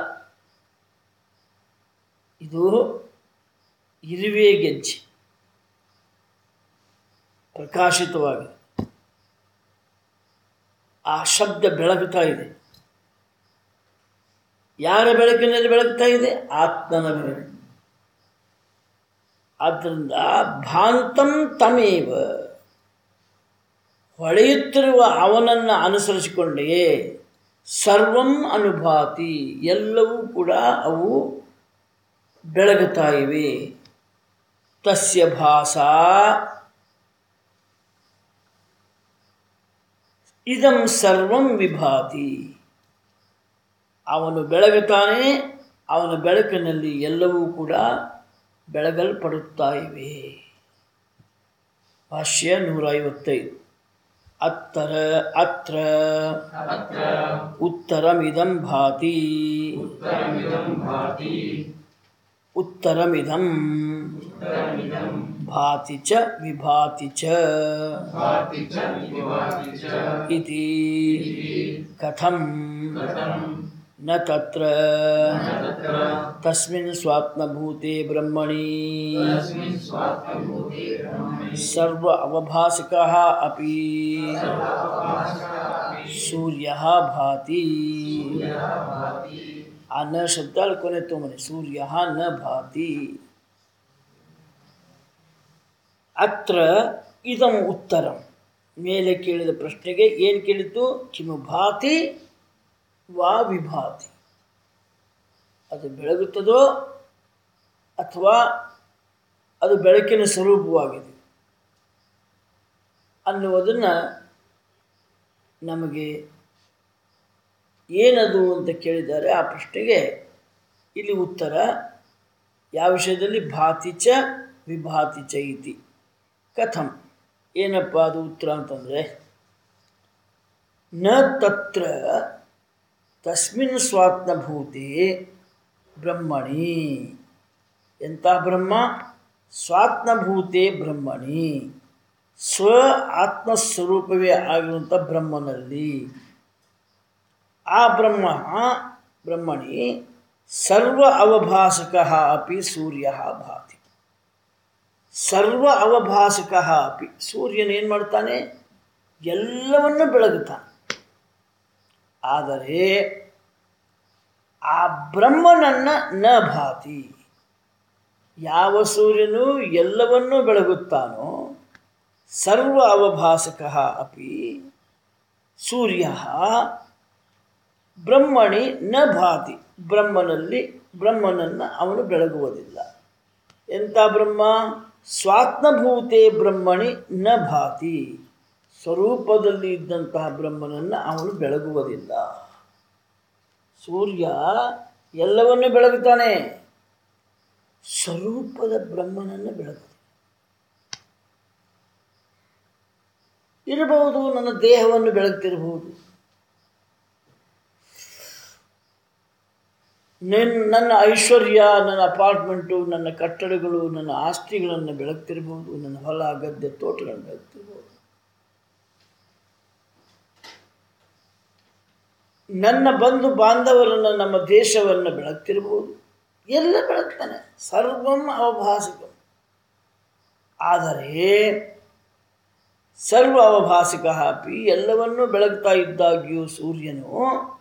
ಇದು ಇರುವೆ ಗೆಜ್ಜೆ ಪ್ರಕಾಶಿತವಾಗಿದೆ ಆ ಶಬ್ದ ಬೆಳಗುತ್ತಾ ಇದೆ ಯಾರ ಬೆಳಕಿನಲ್ಲಿ ಬೆಳಗ್ತಾ ಇದೆ ಆತ್ಮನ ಬೆಳಕು ಆದ್ದರಿಂದ ಭಾಂತಂ ತಮೇವ ಹೊಳೆಯುತ್ತಿರುವ ಅವನನ್ನು ಅನುಸರಿಸಿಕೊಂಡೇ ಸರ್ವಂ ಅನುಭಾತಿ ಎಲ್ಲವೂ ಕೂಡ ಅವು ಬೆಳಗುತ್ತಾ ಇವೆ ತಸ್ಯ ಭಾಸ ಇದಂ ಸರ್ವಂ ವಿಭಾತಿ ಅವನು ಬೆಳಗುತ್ತಾನೆ ಅವನ ಬೆಳಕಿನಲ್ಲಿ ಎಲ್ಲವೂ ಕೂಡ ಬೆಳಗಲ್ಪಡುತ್ತಾ ಇವೆ ಭಾಷ್ಯ ನೂರ ಐವತ್ತೈದು ಅತ್ತರ ಅತ್ರ ಉತ್ತರಮಿದಂ ಭಾತಿ ಉತ್ತರಮಿದಂ ಭಾತಿ ಚ ವಿಭಾತಿ ಚ ಇತಿ ಕಥಂ ನ ತತ್ರ ತಸ್ಮಿನ್ ಸ್ವಾತ್ಮಭೂತೆ ಬ್ರಹ್ಮಣಿ ಸರ್ವ ಅವಭಾಸಕಃ ಅಪಿ ಸೂರ್ಯ ಭಾತಿ ಆ ನ ಶಬ್ದ ಅಲ್ಲಿ ಕೊನೆ ತೊಂಬನೆ ಸೂರ್ಯ ನ ಭಾತಿ ಅತ್ರ ಇದಂ ಉತ್ತರಂ ಮೇಲೆ ಕೇಳಿದ ಪ್ರಶ್ನೆಗೆ ಏನು ಕೇಳಿತು ಕಿಮು ಭಾತಿ ವಾ ವಿಭಾತಿ ಅದು ಬೆಳಗುತ್ತದೋ ಅಥವಾ ಅದು ಬೆಳಕಿನ ಸ್ವರೂಪವಾಗಿದೆ ಅನ್ನುವುದನ್ನು ನಮಗೆ ಏನದು ಅಂತ ಕೇಳಿದ್ದಾರೆ ಆ ಪ್ರಶ್ನೆಗೆ ಇಲ್ಲಿ ಉತ್ತರ ಯಾವ ವಿಷಯದಲ್ಲಿ ಭಾತಿ ಚ ವಿಭಾತಿ ಚ ಇತಿ ಕಥಂ ಏನಪ್ಪ ಅದು ಉತ್ತರ ಅಂತಂದರೆ ನ ತತ್ರ ತಸ್ಮಿನ್ ಸ್ವಾತ್ಮಭೂತೆ ಬ್ರಹ್ಮಣಿ ಎಂಥ ಬ್ರಹ್ಮ ಸ್ವಾತ್ಮಭೂತೆ ಬ್ರಹ್ಮಣಿ ಸ್ವ ಆತ್ಮಸ್ವರೂಪವೇ ಆಗಿರುವಂಥ ಬ್ರಹ್ಮನಲ್ಲಿ ಆ ಬ್ರಹ್ಮ ಬ್ರಹ್ಮಣಿ ಸರ್ವ ಅವಭಾಸಕ ಅಪಿ ಸೂರ್ಯ ಭಾತಿ ಸರ್ವ ಅವಭಾಸಕ ಅಪಿ ಸೂರ್ಯನೇನು ಮಾಡ್ತಾನೆ ಎಲ್ಲವನ್ನು ಬೆಳಗುತ್ತಾನೆ ಆದರೆ ಆ ಬ್ರಹ್ಮನನ್ನು ನ ಭಾತಿ ಯಾವ ಸೂರ್ಯನು ಎಲ್ಲವನ್ನೂ ಬೆಳಗುತ್ತಾನೋ ಸರ್ವ ಅವಭಾಸಕ ಅಪಿ ಸೂರ್ಯ ಬ್ರಹ್ಮಣಿ ನ ಭಾತಿ ಬ್ರಹ್ಮನಲ್ಲಿ ಬ್ರಹ್ಮನನ್ನು ಅವನು ಬೆಳಗುವುದಿಲ್ಲ ಎಂಥ ಬ್ರಹ್ಮ ಸ್ವಾತ್ಮಭೂತೆ ಬ್ರಹ್ಮಣಿ ನ ಭಾತಿ ಸ್ವರೂಪದಲ್ಲಿ ಇದ್ದಂತಹ ಬ್ರಹ್ಮನನ್ನು ಅವನು ಬೆಳಗುವುದಿಲ್ಲ ಸೂರ್ಯ ಎಲ್ಲವನ್ನೂ ಬೆಳಗುತ್ತಾನೆ ಸ್ವರೂಪದ ಬ್ರಹ್ಮನನ್ನು ಬೆಳಗುವುದು ಇರಬಹುದು ನನ್ನ ದೇಹವನ್ನು ಬೆಳಗ್ತಿರಬಹುದು ನನ್ನ ನನ್ನ ಐಶ್ವರ್ಯ ನನ್ನ ಅಪಾರ್ಟ್ಮೆಂಟು ನನ್ನ ಕಟ್ಟಡಗಳು ನನ್ನ ಆಸ್ತಿಗಳನ್ನು ಬೆಳಗ್ತಿರ್ಬೋದು ನನ್ನ ಹೊಲ ಗದ್ದೆ ತೋಟಗಳನ್ನು ಬೆಳಗ್ತಿರ್ಬೋದು ನನ್ನ ಬಂಧು ಬಾಂಧವರನ್ನು ನಮ್ಮ ದೇಶವನ್ನು ಬೆಳಗ್ತಿರ್ಬೋದು ಎಲ್ಲ ಬೆಳಗ್ತಾನೆ ಸರ್ವಂ ಅವಭಾಸಿಕಂ ಆದರೆ ಸರ್ವ ಅವಭಾಸಿಕ ಅಪಿ ಎಲ್ಲವನ್ನೂ ಬೆಳಗ್ತಾ ಇದ್ದಾಗ್ಯೂ ಸೂರ್ಯನು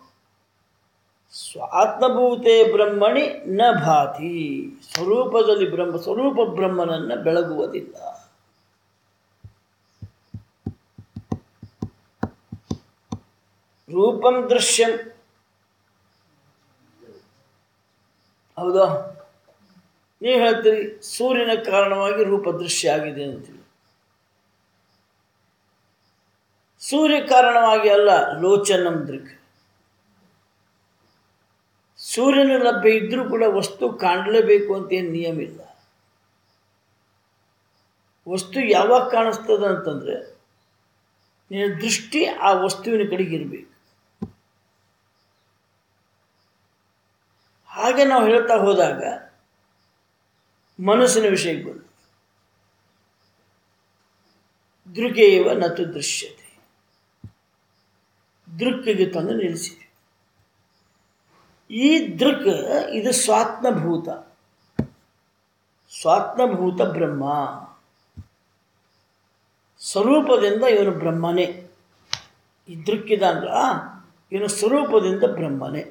ಸ್ವಾತ್ಮಭೂತೆ ಬ್ರಹ್ಮಣಿ ನ ಭಾತಿ ಸ್ವರೂಪದಲ್ಲಿ ಬ್ರಹ್ಮ ಸ್ವರೂಪ ಬ್ರಹ್ಮನನ್ನು ಬೆಳಗುವುದಿಲ್ಲ ರೂಪಂ ದೃಶ್ಯಂ ಹೌದಾ ನೀವು ಹೇಳ್ತೀರಿ ಸೂರ್ಯನ ಕಾರಣವಾಗಿ ರೂಪ ದೃಶ್ಯ ಆಗಿದೆ ಅಂತೀವಿ ಸೂರ್ಯ ಕಾರಣವಾಗಿ ಅಲ್ಲ ಲೋಚನಂ ದೃಕ್ ಸೂರ್ಯನ ಲಭ್ಯ ಇದ್ದರೂ ಕೂಡ ವಸ್ತು ಕಾಣಲೇಬೇಕು ಅಂತ ಏನು ನಿಯಮ ಇಲ್ಲ ವಸ್ತು ಯಾವಾಗ ಕಾಣಿಸ್ತದ ಅಂತಂದರೆ ನಿನ್ನ ದೃಷ್ಟಿ ಆ ವಸ್ತುವಿನ ಕಡೆಗೆ ಇರಬೇಕು ಹಾಗೆ ನಾವು ಹೇಳ್ತಾ ಹೋದಾಗ ಮನಸ್ಸಿನ ವಿಷಯಕ್ಕೆ ಬಂದು ದೃಗೇವ ನತು ದೃಶ್ಯತೆ ದೃಕ್ಕಿಗೆ ತಂದು ನಿಲ್ಲಿಸಿದೆ ಈ ದೃಕ್ ಇದು ಸ್ವಾತ್ಮಭೂತ ಸ್ವಾತ್ಮಭೂತ ಬ್ರಹ್ಮ ಸ್ವರೂಪದಿಂದ ಇವನು ಬ್ರಹ್ಮನೇ ಈ ದೃಕ್ಕಿದಲ್ಲ ಇವನು ಸ್ವರೂಪದಿಂದ ಬ್ರಹ್ಮನೇ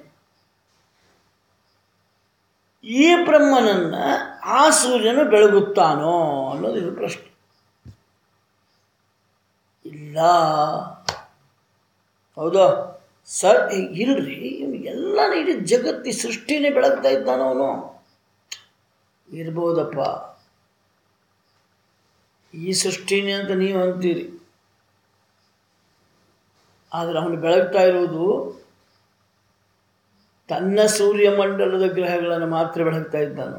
ಈ ಬ್ರಹ್ಮನನ್ನು ಆ ಸೂರ್ಯನು ಬೆಳಗುತ್ತಾನೋ ಅನ್ನೋದು ಇದು ಪ್ರಶ್ನೆ ಇಲ್ಲ ಹೌದಾ ಸರ್ ಇಲ್ರಿ ಇವನು ಎಲ್ಲ ಇಡೀ ಜಗತ್ತಿ ಸೃಷ್ಟಿನೇ ಬೆಳಗ್ತಾ ಇದ್ದಾನ ಅವನು ಇರ್ಬೋದಪ್ಪ ಈ ಸೃಷ್ಟಿನೇ ಅಂತ ನೀವು ಅಂತೀರಿ ಆದರೆ ಅವನು ಬೆಳಗ್ತಾ ಇರೋದು ತನ್ನ ಸೂರ್ಯಮಂಡಲದ ಗ್ರಹಗಳನ್ನು ಮಾತ್ರ ಬೆಳಗ್ತಾ ಇದ್ದಾನು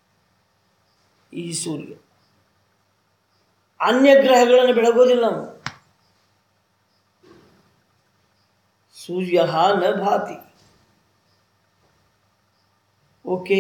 ಈ ಸೂರ್ಯ ಅನ್ಯ ಗ್ರಹಗಳನ್ನು ಬೆಳಗೋದಿಲ್ಲ ಅವನು ಸೂರ್ಯ ನ ಭಾತಿ ಓಕೆ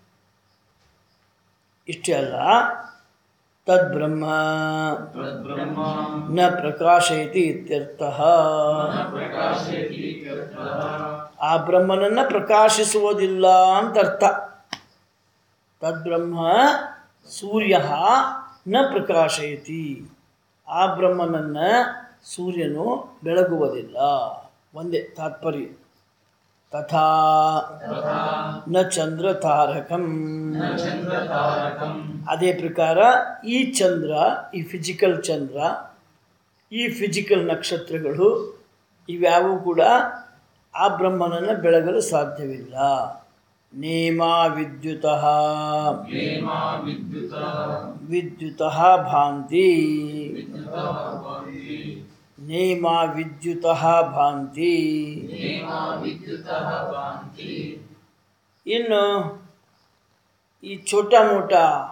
ಇಷ್ಟೇ ಅಲ್ಲ ತದ್ಬ್ರಹ್ಮ ತದ್ಬ್ರಹ್ಮ ನ ಪ್ರಕಾಶಯತಿ ಇತ್ಯರ್ಥಃ ಪ್ರಕಾಶಯತಿ ಇತ್ಯರ್ಥಃ. ಆ ಬ್ರಹ್ಮನನ್ನು ಪ್ರಕಾಶಿಸುವುದಿಲ್ಲ ಅಂತ ಅರ್ಥ ತದ್ಬ್ರಹ್ಮ ಸೂರ್ಯ ನ ಪ್ರಕಾಶಯತಿ ಆ ಬ್ರಹ್ಮನನ್ನು ಸೂರ್ಯನು ಬೆಳಗುವುದಿಲ್ಲ ಒಂದೇ ತಾತ್ಪರ್ಯ ತಥಾ ತಥಾ ನ ಚಂದ್ರ ತಾರಕಂ ನ ಚಂದ್ರತಾರಕಂ ಅದೇ ಪ್ರಕಾರ ಈ ಚಂದ್ರ ಈ ಫಿಸಿಕಲ್ ಚಂದ್ರ ಈ ಫಿಸಿಕಲ್ ನಕ್ಷತ್ರಗಳು ಇವ್ಯಾವೂ ಕೂಡ ಆ ಬ್ರಹ್ಮನನ್ನು ಬೆಳಗಲು ಸಾಧ್ಯವಿಲ್ಲ ನೇಮ ವಿದ್ಯುತ ನೇಮ ವಿದ್ಯುತ ವಿದ್ಯುತ ಭಾಂತಿ ವಿದ್ಯುತ ಭಾಂತಿ ನೇಮ ವಿದ್ಯುತ ಭಾಂತಿ ನೇಮ ವಿದ್ಯುತ ಭಾಂತಿ ಇನ್ನು ಈ ಛೋಟ ಮೋಟ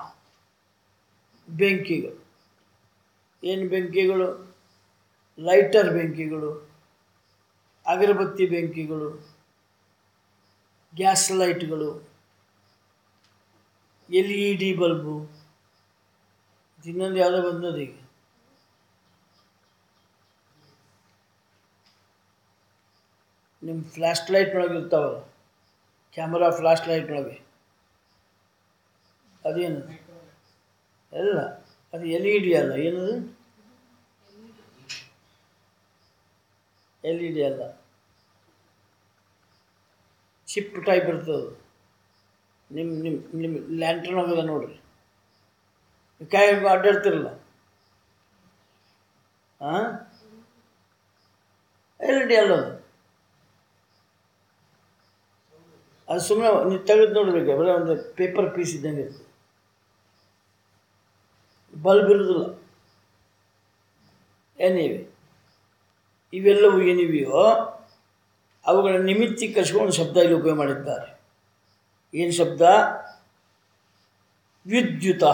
ಬೆಂಕಿಗಳು ಏನು ಬೆಂಕಿಗಳು ಲೈಟರ್ ಬೆಂಕಿಗಳು ಅಗರಬತ್ತಿ ಬೆಂಕಿಗಳು ಗ್ಯಾಸ್ ಲೈಟ್ಗಳು ಎಲ್ ಇ ಡಿ ಬಲ್ಬು ಇನ್ನೊಂದು ಯಾವುದೋ ಬಂದದ ಈಗ ನಿಮ್ಮ ಫ್ಲ್ಯಾಶ್ ಲೈಟ್ನೊಳಗೆ ಇರ್ತಾವಲ್ಲ ಕ್ಯಾಮರಾ ಫ್ಲಾಶ್ ಲೈಟ್ ಒಳಗೆ ಅದೇನು ಎಲ್ಲ ಅದು ಎಲ್ ಇ ಡಿ ಅಲ್ಲ ಏನದು ಎಲ್ ಇ ಡಿ ಅಲ್ಲ ಚಿಪ್ ಟೈಪ್ ಇರ್ತದೆ ಅದು. ನಿಮ್ಮ ನಿಮ್ಮ ನಿಮ್ಮ ಲ್ಯಾಂಟ್ರನ್ ಹೋಗದ ನೋಡ್ರಿ ಕಾಯಿ ಅಡ್ಡಾಡ್ತಿರಲ್ಲ ಹಾಂ ಎಲ್ ಇ ಡಿ ಅಲ್ಲ ಅದು ಅದು ಸುಮ್ಮನೆ ನೀವು ತೆಗೆದು ನೋಡ್ಬೇಕು ಬರೀ ಒಂದು ಪೇಪರ್ ಪೀಸ್ ಇದ್ದಂಗೆ ಇರ್ತದೆ ಬಲ್ಬ್ ಇರೋದಿಲ್ಲ ಏನಿವೆ ಇವೆಲ್ಲವೂ ಏನಿವೆಯೋ ಅವುಗಳ ನಿಮಿತ್ತಿ ಕಚ್ಕೊಂಡು ಶಬ್ದ ಇಲ್ಲಿ ಉಪಯೋಗ ಮಾಡಿದ್ದಾರೆ ಏನು ಶಬ್ದ ವಿದ್ಯುತ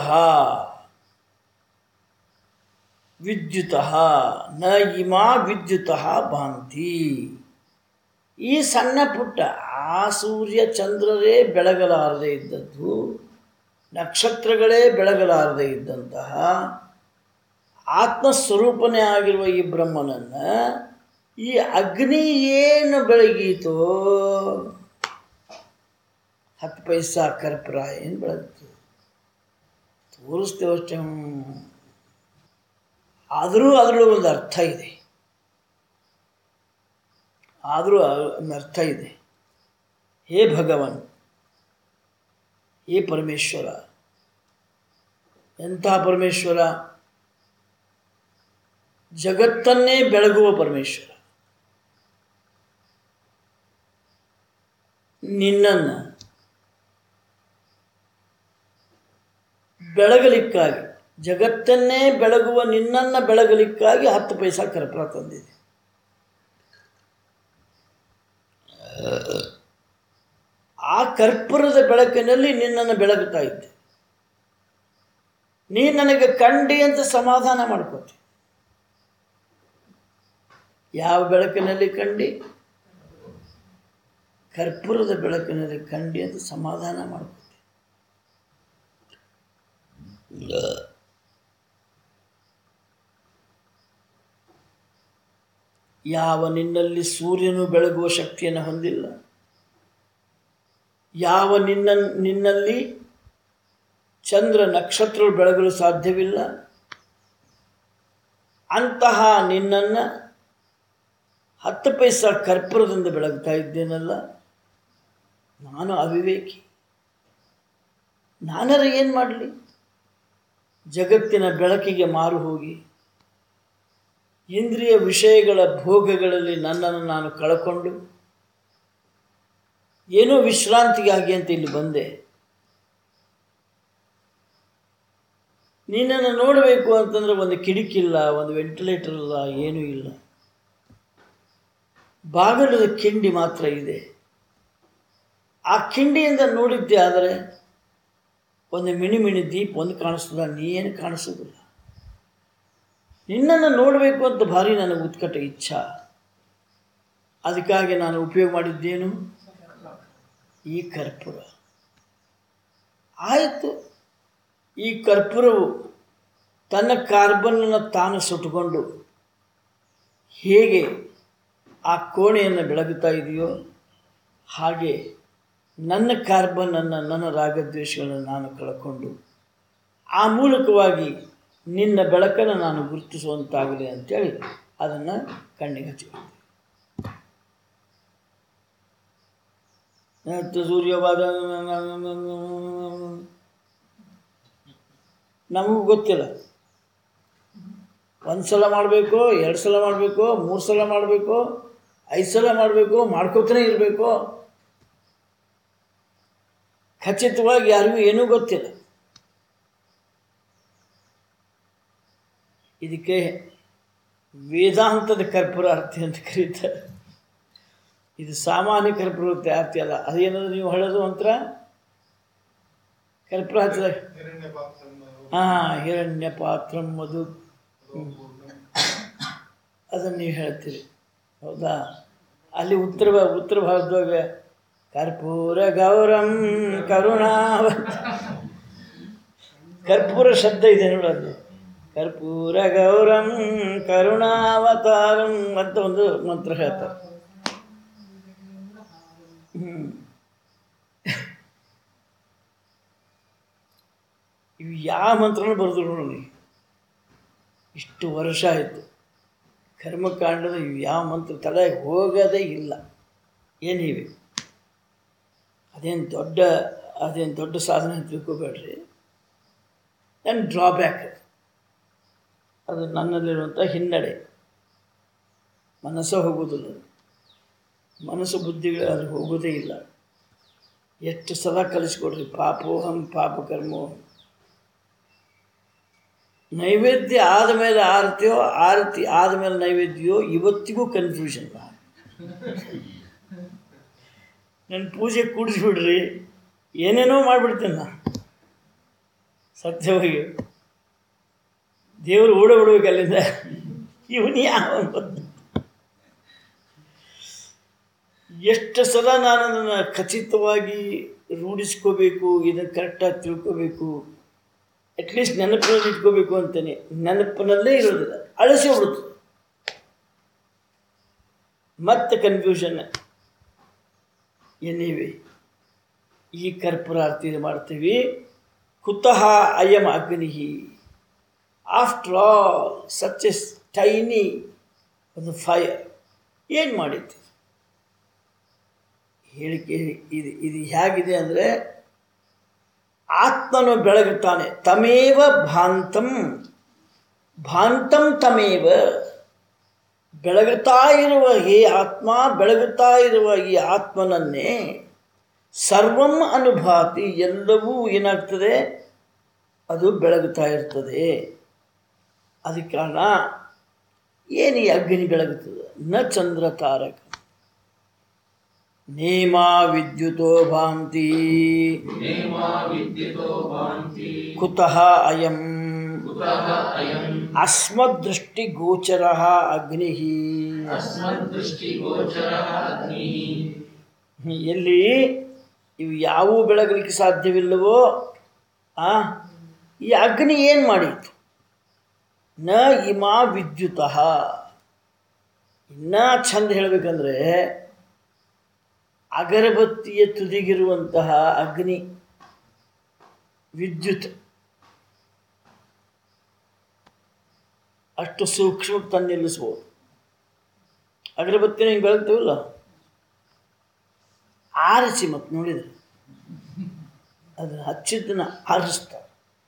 ವಿದ್ಯುತ ನ ಇಮಾ ವಿದ್ಯುತ ಭಾಂತಿ ಈ ಸಣ್ಣ ಪುಟ್ಟ ಆ ಸೂರ್ಯ ಚಂದ್ರರೇ ಬೆಳಗಲಾರದೆ ಇದ್ದದ್ದು ನಕ್ಷತ್ರಗಳೇ ಬೆಳಗಲಾರದೆ ಇದ್ದಂತಹ ಆತ್ಮಸ್ವರೂಪನೇ ಆಗಿರುವ ಈ ಬ್ರಹ್ಮನನ್ನು ಈ ಅಗ್ನಿ ಏನು ಬೆಳಗೀತೋ ಹತ್ತು ಪೈಸಾ ಕರ್ಪೂರ ಏನು ಬೆಳಗ್ತು ತೋರಿಸ್ತೇವೆ ಅಷ್ಟೇ ಹ್ಮ್. ಆದರೂ ಅದರೊಳಗೆ ಒಂದು ಅರ್ಥ ಇದೆ ಆದರೂ ಒಂದು ಅರ್ಥ ಇದೆ ಹೇ ಭಗವನ್ ಹೇ ಪರಮೇಶ್ವರ ಎಂಥ ಪರಮೇಶ್ವರ ಜಗತ್ತನ್ನೇ ಬೆಳಗುವ ಪರಮೇಶ್ವರ ನಿನ್ನನ್ನು ಬೆಳಗಲಿಕ್ಕಾಗಿ ಜಗತ್ತನ್ನೇ ಬೆಳಗುವ ನಿನ್ನನ್ನು ಬೆಳಗಲಿಕ್ಕಾಗಿ ಹತ್ತು ಪೈಸಾ ಕರ್ಪೂರ ತಂದಿದೆ ಆ ಕರ್ಪೂರದ ಬೆಳಕಿನಲ್ಲಿ ನಿನ್ನನ್ನು ಬೆಳಗುತ್ತಾ ಇದ್ದೆ ನೀ ನನಗೆ ಕಂಡಿ ಅಂತ ಸಮಾಧಾನ ಮಾಡ್ಕೋತಿ ಯಾವ ಬೆಳಕಿನಲ್ಲಿ ಕಂಡಿ ಕರ್ಪೂರದ ಬೆಳಕಿನಲ್ಲಿ ಕಂಡಿ ಅಂತ ಸಮಾಧಾನ ಮಾಡ್ಕೋತಿ ಯಾವ ನಿನ್ನಲ್ಲಿ ಸೂರ್ಯನು ಬೆಳಗುವ ಶಕ್ತಿಯನ್ನು ಹೊಂದಿಲ್ಲ ಯಾವ ನಿನ್ನ ನಿನ್ನಲ್ಲಿ ಚಂದ್ರ ನಕ್ಷತ್ರಗಳು ಬೆಳಗಲು ಸಾಧ್ಯವಿಲ್ಲ ಅಂತಹ ನಿನ್ನನ್ನು ಹತ್ತು ಪೈಸಾ ಕರ್ಪೂರದಿಂದ ಬೆಳಗ್ತಾ ಇದ್ದೇನಲ್ಲ ನಾನು ಅವಿವೇಕಿ ನಾನರ ಏನು ಮಾಡಲಿ ಜಗತ್ತಿನ ಬೆಳಕಿಗೆ ಮಾರು ಹೋಗಿ ಇಂದ್ರಿಯ ವಿಷಯಗಳ ಭೋಗಗಳಲ್ಲಿ ನನ್ನನ್ನು ನಾನು ಕಳ್ಕೊಂಡು ಏನೋ ವಿಶ್ರಾಂತಿಗಾಗಿ ಅಂತ ಇಲ್ಲಿ ಬಂದೆ ನಿನ್ನನ್ನು ನೋಡಬೇಕು ಅಂತಂದ್ರೆ ಒಂದು ಕಿಡಿಕಿಲ್ಲ ಒಂದು ವೆಂಟಿಲೇಟರ್ ಇಲ್ಲ ಏನೂ ಇಲ್ಲ ಬಾಗಿಲದ ಕಿಂಡಿ ಮಾತ್ರ ಇದೆ ಆ ಕಿಂಡಿಯಿಂದ ನೋಡಿದ್ದೆ ಆದರೆ ಒಂದು ಮಿಣಿ ಮಿಣಿ ದೀಪ ಒಂದು ಕಾಣಿಸ್ತದ ನೀ ಏನು ಕಾಣಿಸೋದಿಲ್ಲ ನಿನ್ನನ್ನು ನೋಡಬೇಕು ಅಂತ ಭಾರಿ ನನಗೆ ಉತ್ಕಟ ಇಚ್ಛಾ ಅದಕ್ಕಾಗಿ ನಾನು ಉಪಯೋಗ ಮಾಡಿದ್ದೇನು ಈ ಕರ್ಪೂರ ಆಯಿತು ಈ ಕರ್ಪೂರವು ತನ್ನ ಕಾರ್ಬನ್ನನ್ನು ತಾನು ಸುಟ್ಟುಕೊಂಡು ಹೇಗೆ ಆ ಕೋಣೆಯನ್ನು ಬೆಳಗುತ್ತಾ ಇದೆಯೋ ಹಾಗೆ ನನ್ನ ಕಾರ್ಬನ್ನನ್ನು ನನ್ನ ರಾಗದ್ವೇಷಗಳನ್ನು ನಾನು ಕಳ್ಕೊಂಡು ಆ ಮೂಲಕವಾಗಿ ನಿನ್ನ ಬೆಳಕನ್ನು ನಾನು ಗುರುತಿಸುವಂತಾಗಲಿ ಅಂತೇಳಿ ಅದನ್ನು ಕಣ್ಣಿಗೆ ಹಚ್ಚಿಕೊಂಡೆ ಮತ್ತು ಸೂರ್ಯವಾದ ನಮಗೂ ಗೊತ್ತಿಲ್ಲ ಒಂದು ಸಲ ಮಾಡಬೇಕು ಎರಡು ಸಲ ಮಾಡಬೇಕು ಮೂರು ಸಲ ಮಾಡಬೇಕು ಐದು ಸಲ ಮಾಡಬೇಕು ಮಾಡ್ಕೋತಾನೆ ಇರಬೇಕು ಖಚಿತವಾಗಿ ಯಾರಿಗೂ ಏನೂ ಗೊತ್ತಿಲ್ಲ ಇದಕ್ಕೆ ವೇದಾಂತದ ಕರ್ಪೂರಾರ್ತಿ ಅಂತ ಕರೀತಾರೆ ಇದು ಸಾಮಾನ್ಯ ಕರ್ಪೂರತೆ ಆರ್ತಿ ಅಲ್ಲ ಅದೇನಾದ್ರು ನೀವು ಹೇಳೋದು ಮಂತ್ರ ಕರ್ಪೂರ ಹಚ್ಚಿದಾಗ ಹಾಂ ಹಿರಣ್ಯ ಪಾತ್ರ ಮಧು ಅದನ್ನು ನೀವು ಹೇಳ್ತೀರಿ ಹೌದಾ ಅಲ್ಲಿ ಉತ್ತರ ಭಾ- ಉತ್ತರ ಭಾರತದಾಗ ಕರ್ಪೂರ ಗೌರಂ ಕರುಣಾವ ಕರ್ಪೂರ ಶಬ್ದ ಇದೆ ನೋಡೋದು ಕರ್ಪೂರ ಗೌರಂ ಕರುಣಾವತಾರಂ ಅಂತ ಒಂದು ಮಂತ್ರ ಹೇಳ್ತಾರೆ ಹ್ಞೂ ಇವು ಯಾವ ಮಂತ್ರನೂ ಬರೆದ್ರು ನೋಡಿ ಇಷ್ಟು ವರ್ಷ ಆಯಿತು ಕರ್ಮಕಾಂಡದ ಇವು ಯಾವ ಮಂತ್ರ ತಲೆಗೆ ಹೋಗೋದೇ ಇಲ್ಲ ಏನಿವೆ ಅದೇನು ದೊಡ್ಡ ಅದೇನು ದೊಡ್ಡ ಸಾಧನೆ ಅಂತ ತಿಳ್ಕೊಬೇಡ್ರಿ ನನ್ನ ಡ್ರಾಬ್ಯಾಕ್ ಅದು ನನ್ನಲ್ಲಿರುವಂಥ ಹಿನ್ನಡೆ ಮನಸ್ಸು ಹೋಗೋದಿಲ್ಲ ಮನಸ್ಸು ಬುದ್ಧಿಗಳು ಅಲ್ಲಿ ಹೋಗೋದೇ ಇಲ್ಲ ಎಷ್ಟು ಸಲ ಕಲಿಸ್ಕೊಡ್ರಿ ಪಾಪೋಹಂ ಪಾಪ ಕರ್ಮೋಹಂ ನೈವೇದ್ಯ ಆದಮೇಲೆ ಆರತಿಯೋ ಆರತಿ ಆದಮೇಲೆ ನೈವೇದ್ಯವೋ ಇವತ್ತಿಗೂ ಕನ್ಫ್ಯೂಷನ್ ನನ್ನ ಪೂಜೆ ಕೂಡಿಸ್ಬಿಡ್ರಿ ಏನೇನೋ ಮಾಡಿಬಿಡ್ತೇನೆ ನಾ ಸತ್ಯವಾಗಿ ದೇವರು ಓಡ ಬಿಡ್ಬೇಕು ಅಲ್ಲಿಂದ ಇವನು ಯಾವ ಎಷ್ಟು ಸಲ ನಾನು ಅದನ್ನು ಖಚಿತವಾಗಿ ರೂಢಿಸ್ಕೋಬೇಕು ಇದನ್ನು ಕರೆಕ್ಟಾಗಿ ತಿಳ್ಕೋಬೇಕು ಅಟ್ಲೀಸ್ಟ್ ನೆನಪಿನಲ್ಲಿ ಇಟ್ಕೋಬೇಕು ಅಂತೇನೆ ನೆನಪಿನಲ್ಲೇ ಇರೋದಿಲ್ಲ ಅಳಿಸಿ ಹೋಗ್ಬಿಡುತ್ತೆ ಮತ್ತೆ ಕನ್ಫ್ಯೂಷನ್ ಎನ್ನಿವೆ ಈ ಕರ್ಪೂರಾರ್ತಿ ಮಾಡ್ತೀವಿ ಕುತಃ ಅಯಂ ಅಗ್ನಿ after all such is tiny ಒಂದು ಫೈರ್ ಏನು ಮಾಡಿತ್ತು ಹೇಳಿಕೆ ಇದು ಇದು ಹೇಗಿದೆ ಅಂದರೆ ಆತ್ಮನು ಬೆಳಗುತ್ತಾನೆ ತಮೇವ ಭಾಂತಂ ಭಾಂತಂ ತಮೇವ ಬೆಳಗುತ್ತಾ ಇರುವ ಹೇ ಆತ್ಮ ಬೆಳಗುತ್ತಾ ಇರುವ ಈ ಆತ್ಮನನ್ನೇ ಸರ್ವಂ ಅನುಭಾತಿ ಎಲ್ಲವೂ ಏನಾಗ್ತದೆ ಅದು ಬೆಳಗುತ್ತಾ ಇರ್ತದೆ ಅದಕ್ಕೆ ಕಾರಣ ಏನು ಈ ಅಗ್ನಿ ಬೆಳಗುತ್ತದೆ ನ ಚಂದ್ರ ತಾರಕ ನೇಮ ವಿದ್ಯುತೋ ಭಾಂತಿ ನೇಮಾ ವಿದ್ಯುತೋ ಭಾಂತಿ ಕುತಃ ಅಯಂ ಕುತಃ ಅಯಂ ಅಸ್ಮದೃಷ್ಟಿಗೋಚರ ಅಗ್ನಿ ಅಸ್ಮದ್ದೃಷ್ಟಿಗೋಚರಃ ಅಗ್ನಿಃ ಎಲ್ಲಿ ಇವು ಯಾವುವು ಬೆಳಗಲಿಕ್ಕೆ ಸಾಧ್ಯವಿಲ್ಲವೋ ಆ ಈ ಅಗ್ನಿ ಏನು ಮಾಡಿತು ನ ಇಮಾ ವಿದ್ಯುತ ಇನ್ನೂ ಚಂದ ಹೇಳಬೇಕಂದ್ರೆ ಅಗರಬತ್ತಿಯ ತುದಿಗಿರುವಂತಹ ಅಗ್ನಿ ವಿದ್ಯುತ್ ಅಷ್ಟು ಸೂಕ್ಷ್ಮ ತಂದು ನಿಲ್ಲಿಸ್ಬೋದು ಅಗರಬತ್ತಿನ ಹಿಂಗೆ ಬೆಳಗ್ತೀವಲ್ಲ ಆರಿಸಿ ಮತ್ತು ನೋಡಿದರೆ ಅದನ್ನು ಹಚ್ಚಿದ್ದನ್ನು ಆರಿಸ್ತಾರೆ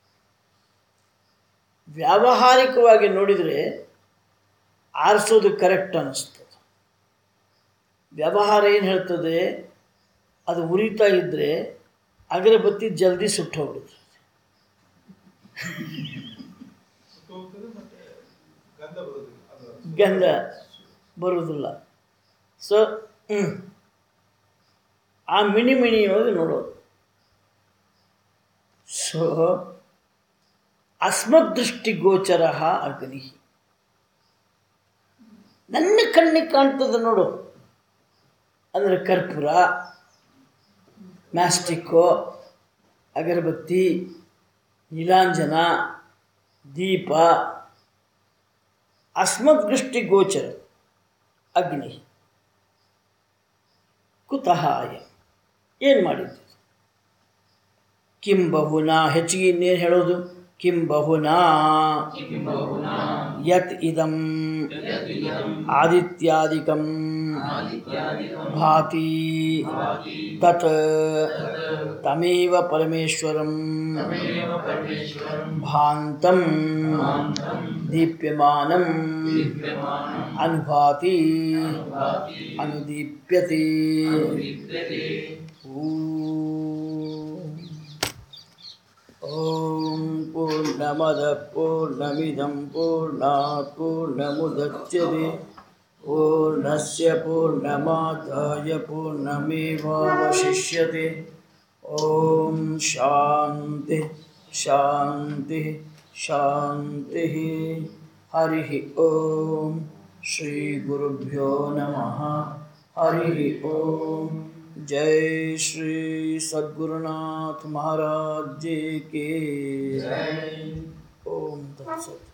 ವ್ಯಾವಹಾರಿಕವಾಗಿ ನೋಡಿದರೆ ಆರಿಸೋದು ಕರೆಕ್ಟ್ ಅನ್ನಿಸ್ತದೆ ವ್ಯವಹಾರ ಏನು ಹೇಳ್ತದೆ ಅದು ಉರಿತಾ ಇದ್ದರೆ ಅಗರಬತ್ತಿ ಜಲ್ದಿ ಸುಟ್ಟು ಹೋಗ್ಬಿಡುತ್ತೆ ಗಂಧ ಬರೋದಿಲ್ಲ ಸೊ ಹ್ಞೂ ಆ ಮಿಣಿ ಮಿಣಿ ಒಳಗೆ ನೋಡೋದು ಸೊ ಅಸ್ಮದೃಷ್ಟಿಗೋಚರ ಅಗ್ನಿ ನನ್ನ ಕಣ್ಣಿಗೆ ಕಾಣ್ತದೆ ನೋಡು ಅಂದರೆ ಕರ್ಪೂರ ಮ್ಯಾಸ್ಟಿಕ್ಕು ಅಗರಬತ್ತಿ ನೀಲಾಂಜನ ದೀಪ ಅಸ್ಮದೃಷ್ಟಿಗೋಚರ ಅಗ್ನಿ ಕುತಃ ಅಯ ಏನು ಮಾಡಿದ್ದು ಕಿಂ ಬಹುನಾ ಹೆಚ್ಚಿಗೆ ಇನ್ನೇನು ಹೇಳೋದು ಕಿಂ ಬಹುನಾ किं बहुना ಯತ್ ಇದಂ यदिदं ಆದಿತ್ಯಾದಿಕಂ आदित्यादिकं ಭಾತಿ भाति ತತ್ ತಮೇವ ಪರಮೇಶ್ವರಂ तमेव परमेश्वरं ಭಾಂತಂ भान्तं ದೀಪ್ಯಮಾನಂ दिव्यमानं ಅನುಭಾತಿ भाति ಅನುದೀಪ್ಯತೆ विद्यते ॐ पूर्णमदः पूर्णमिदं पूर्णात् पूर्णमुदच्यते पूर्णस्य पूर्णमादाय पूर्णमेवावशिष्यते ॐ शान्तिः शान्तिः शान्तिः हरिः ॐ श्रीगुरुभ्यो नमः हरिः ॐ जय श्री सद्गुरुनाथ महाराज जी की जय ओम तत्सत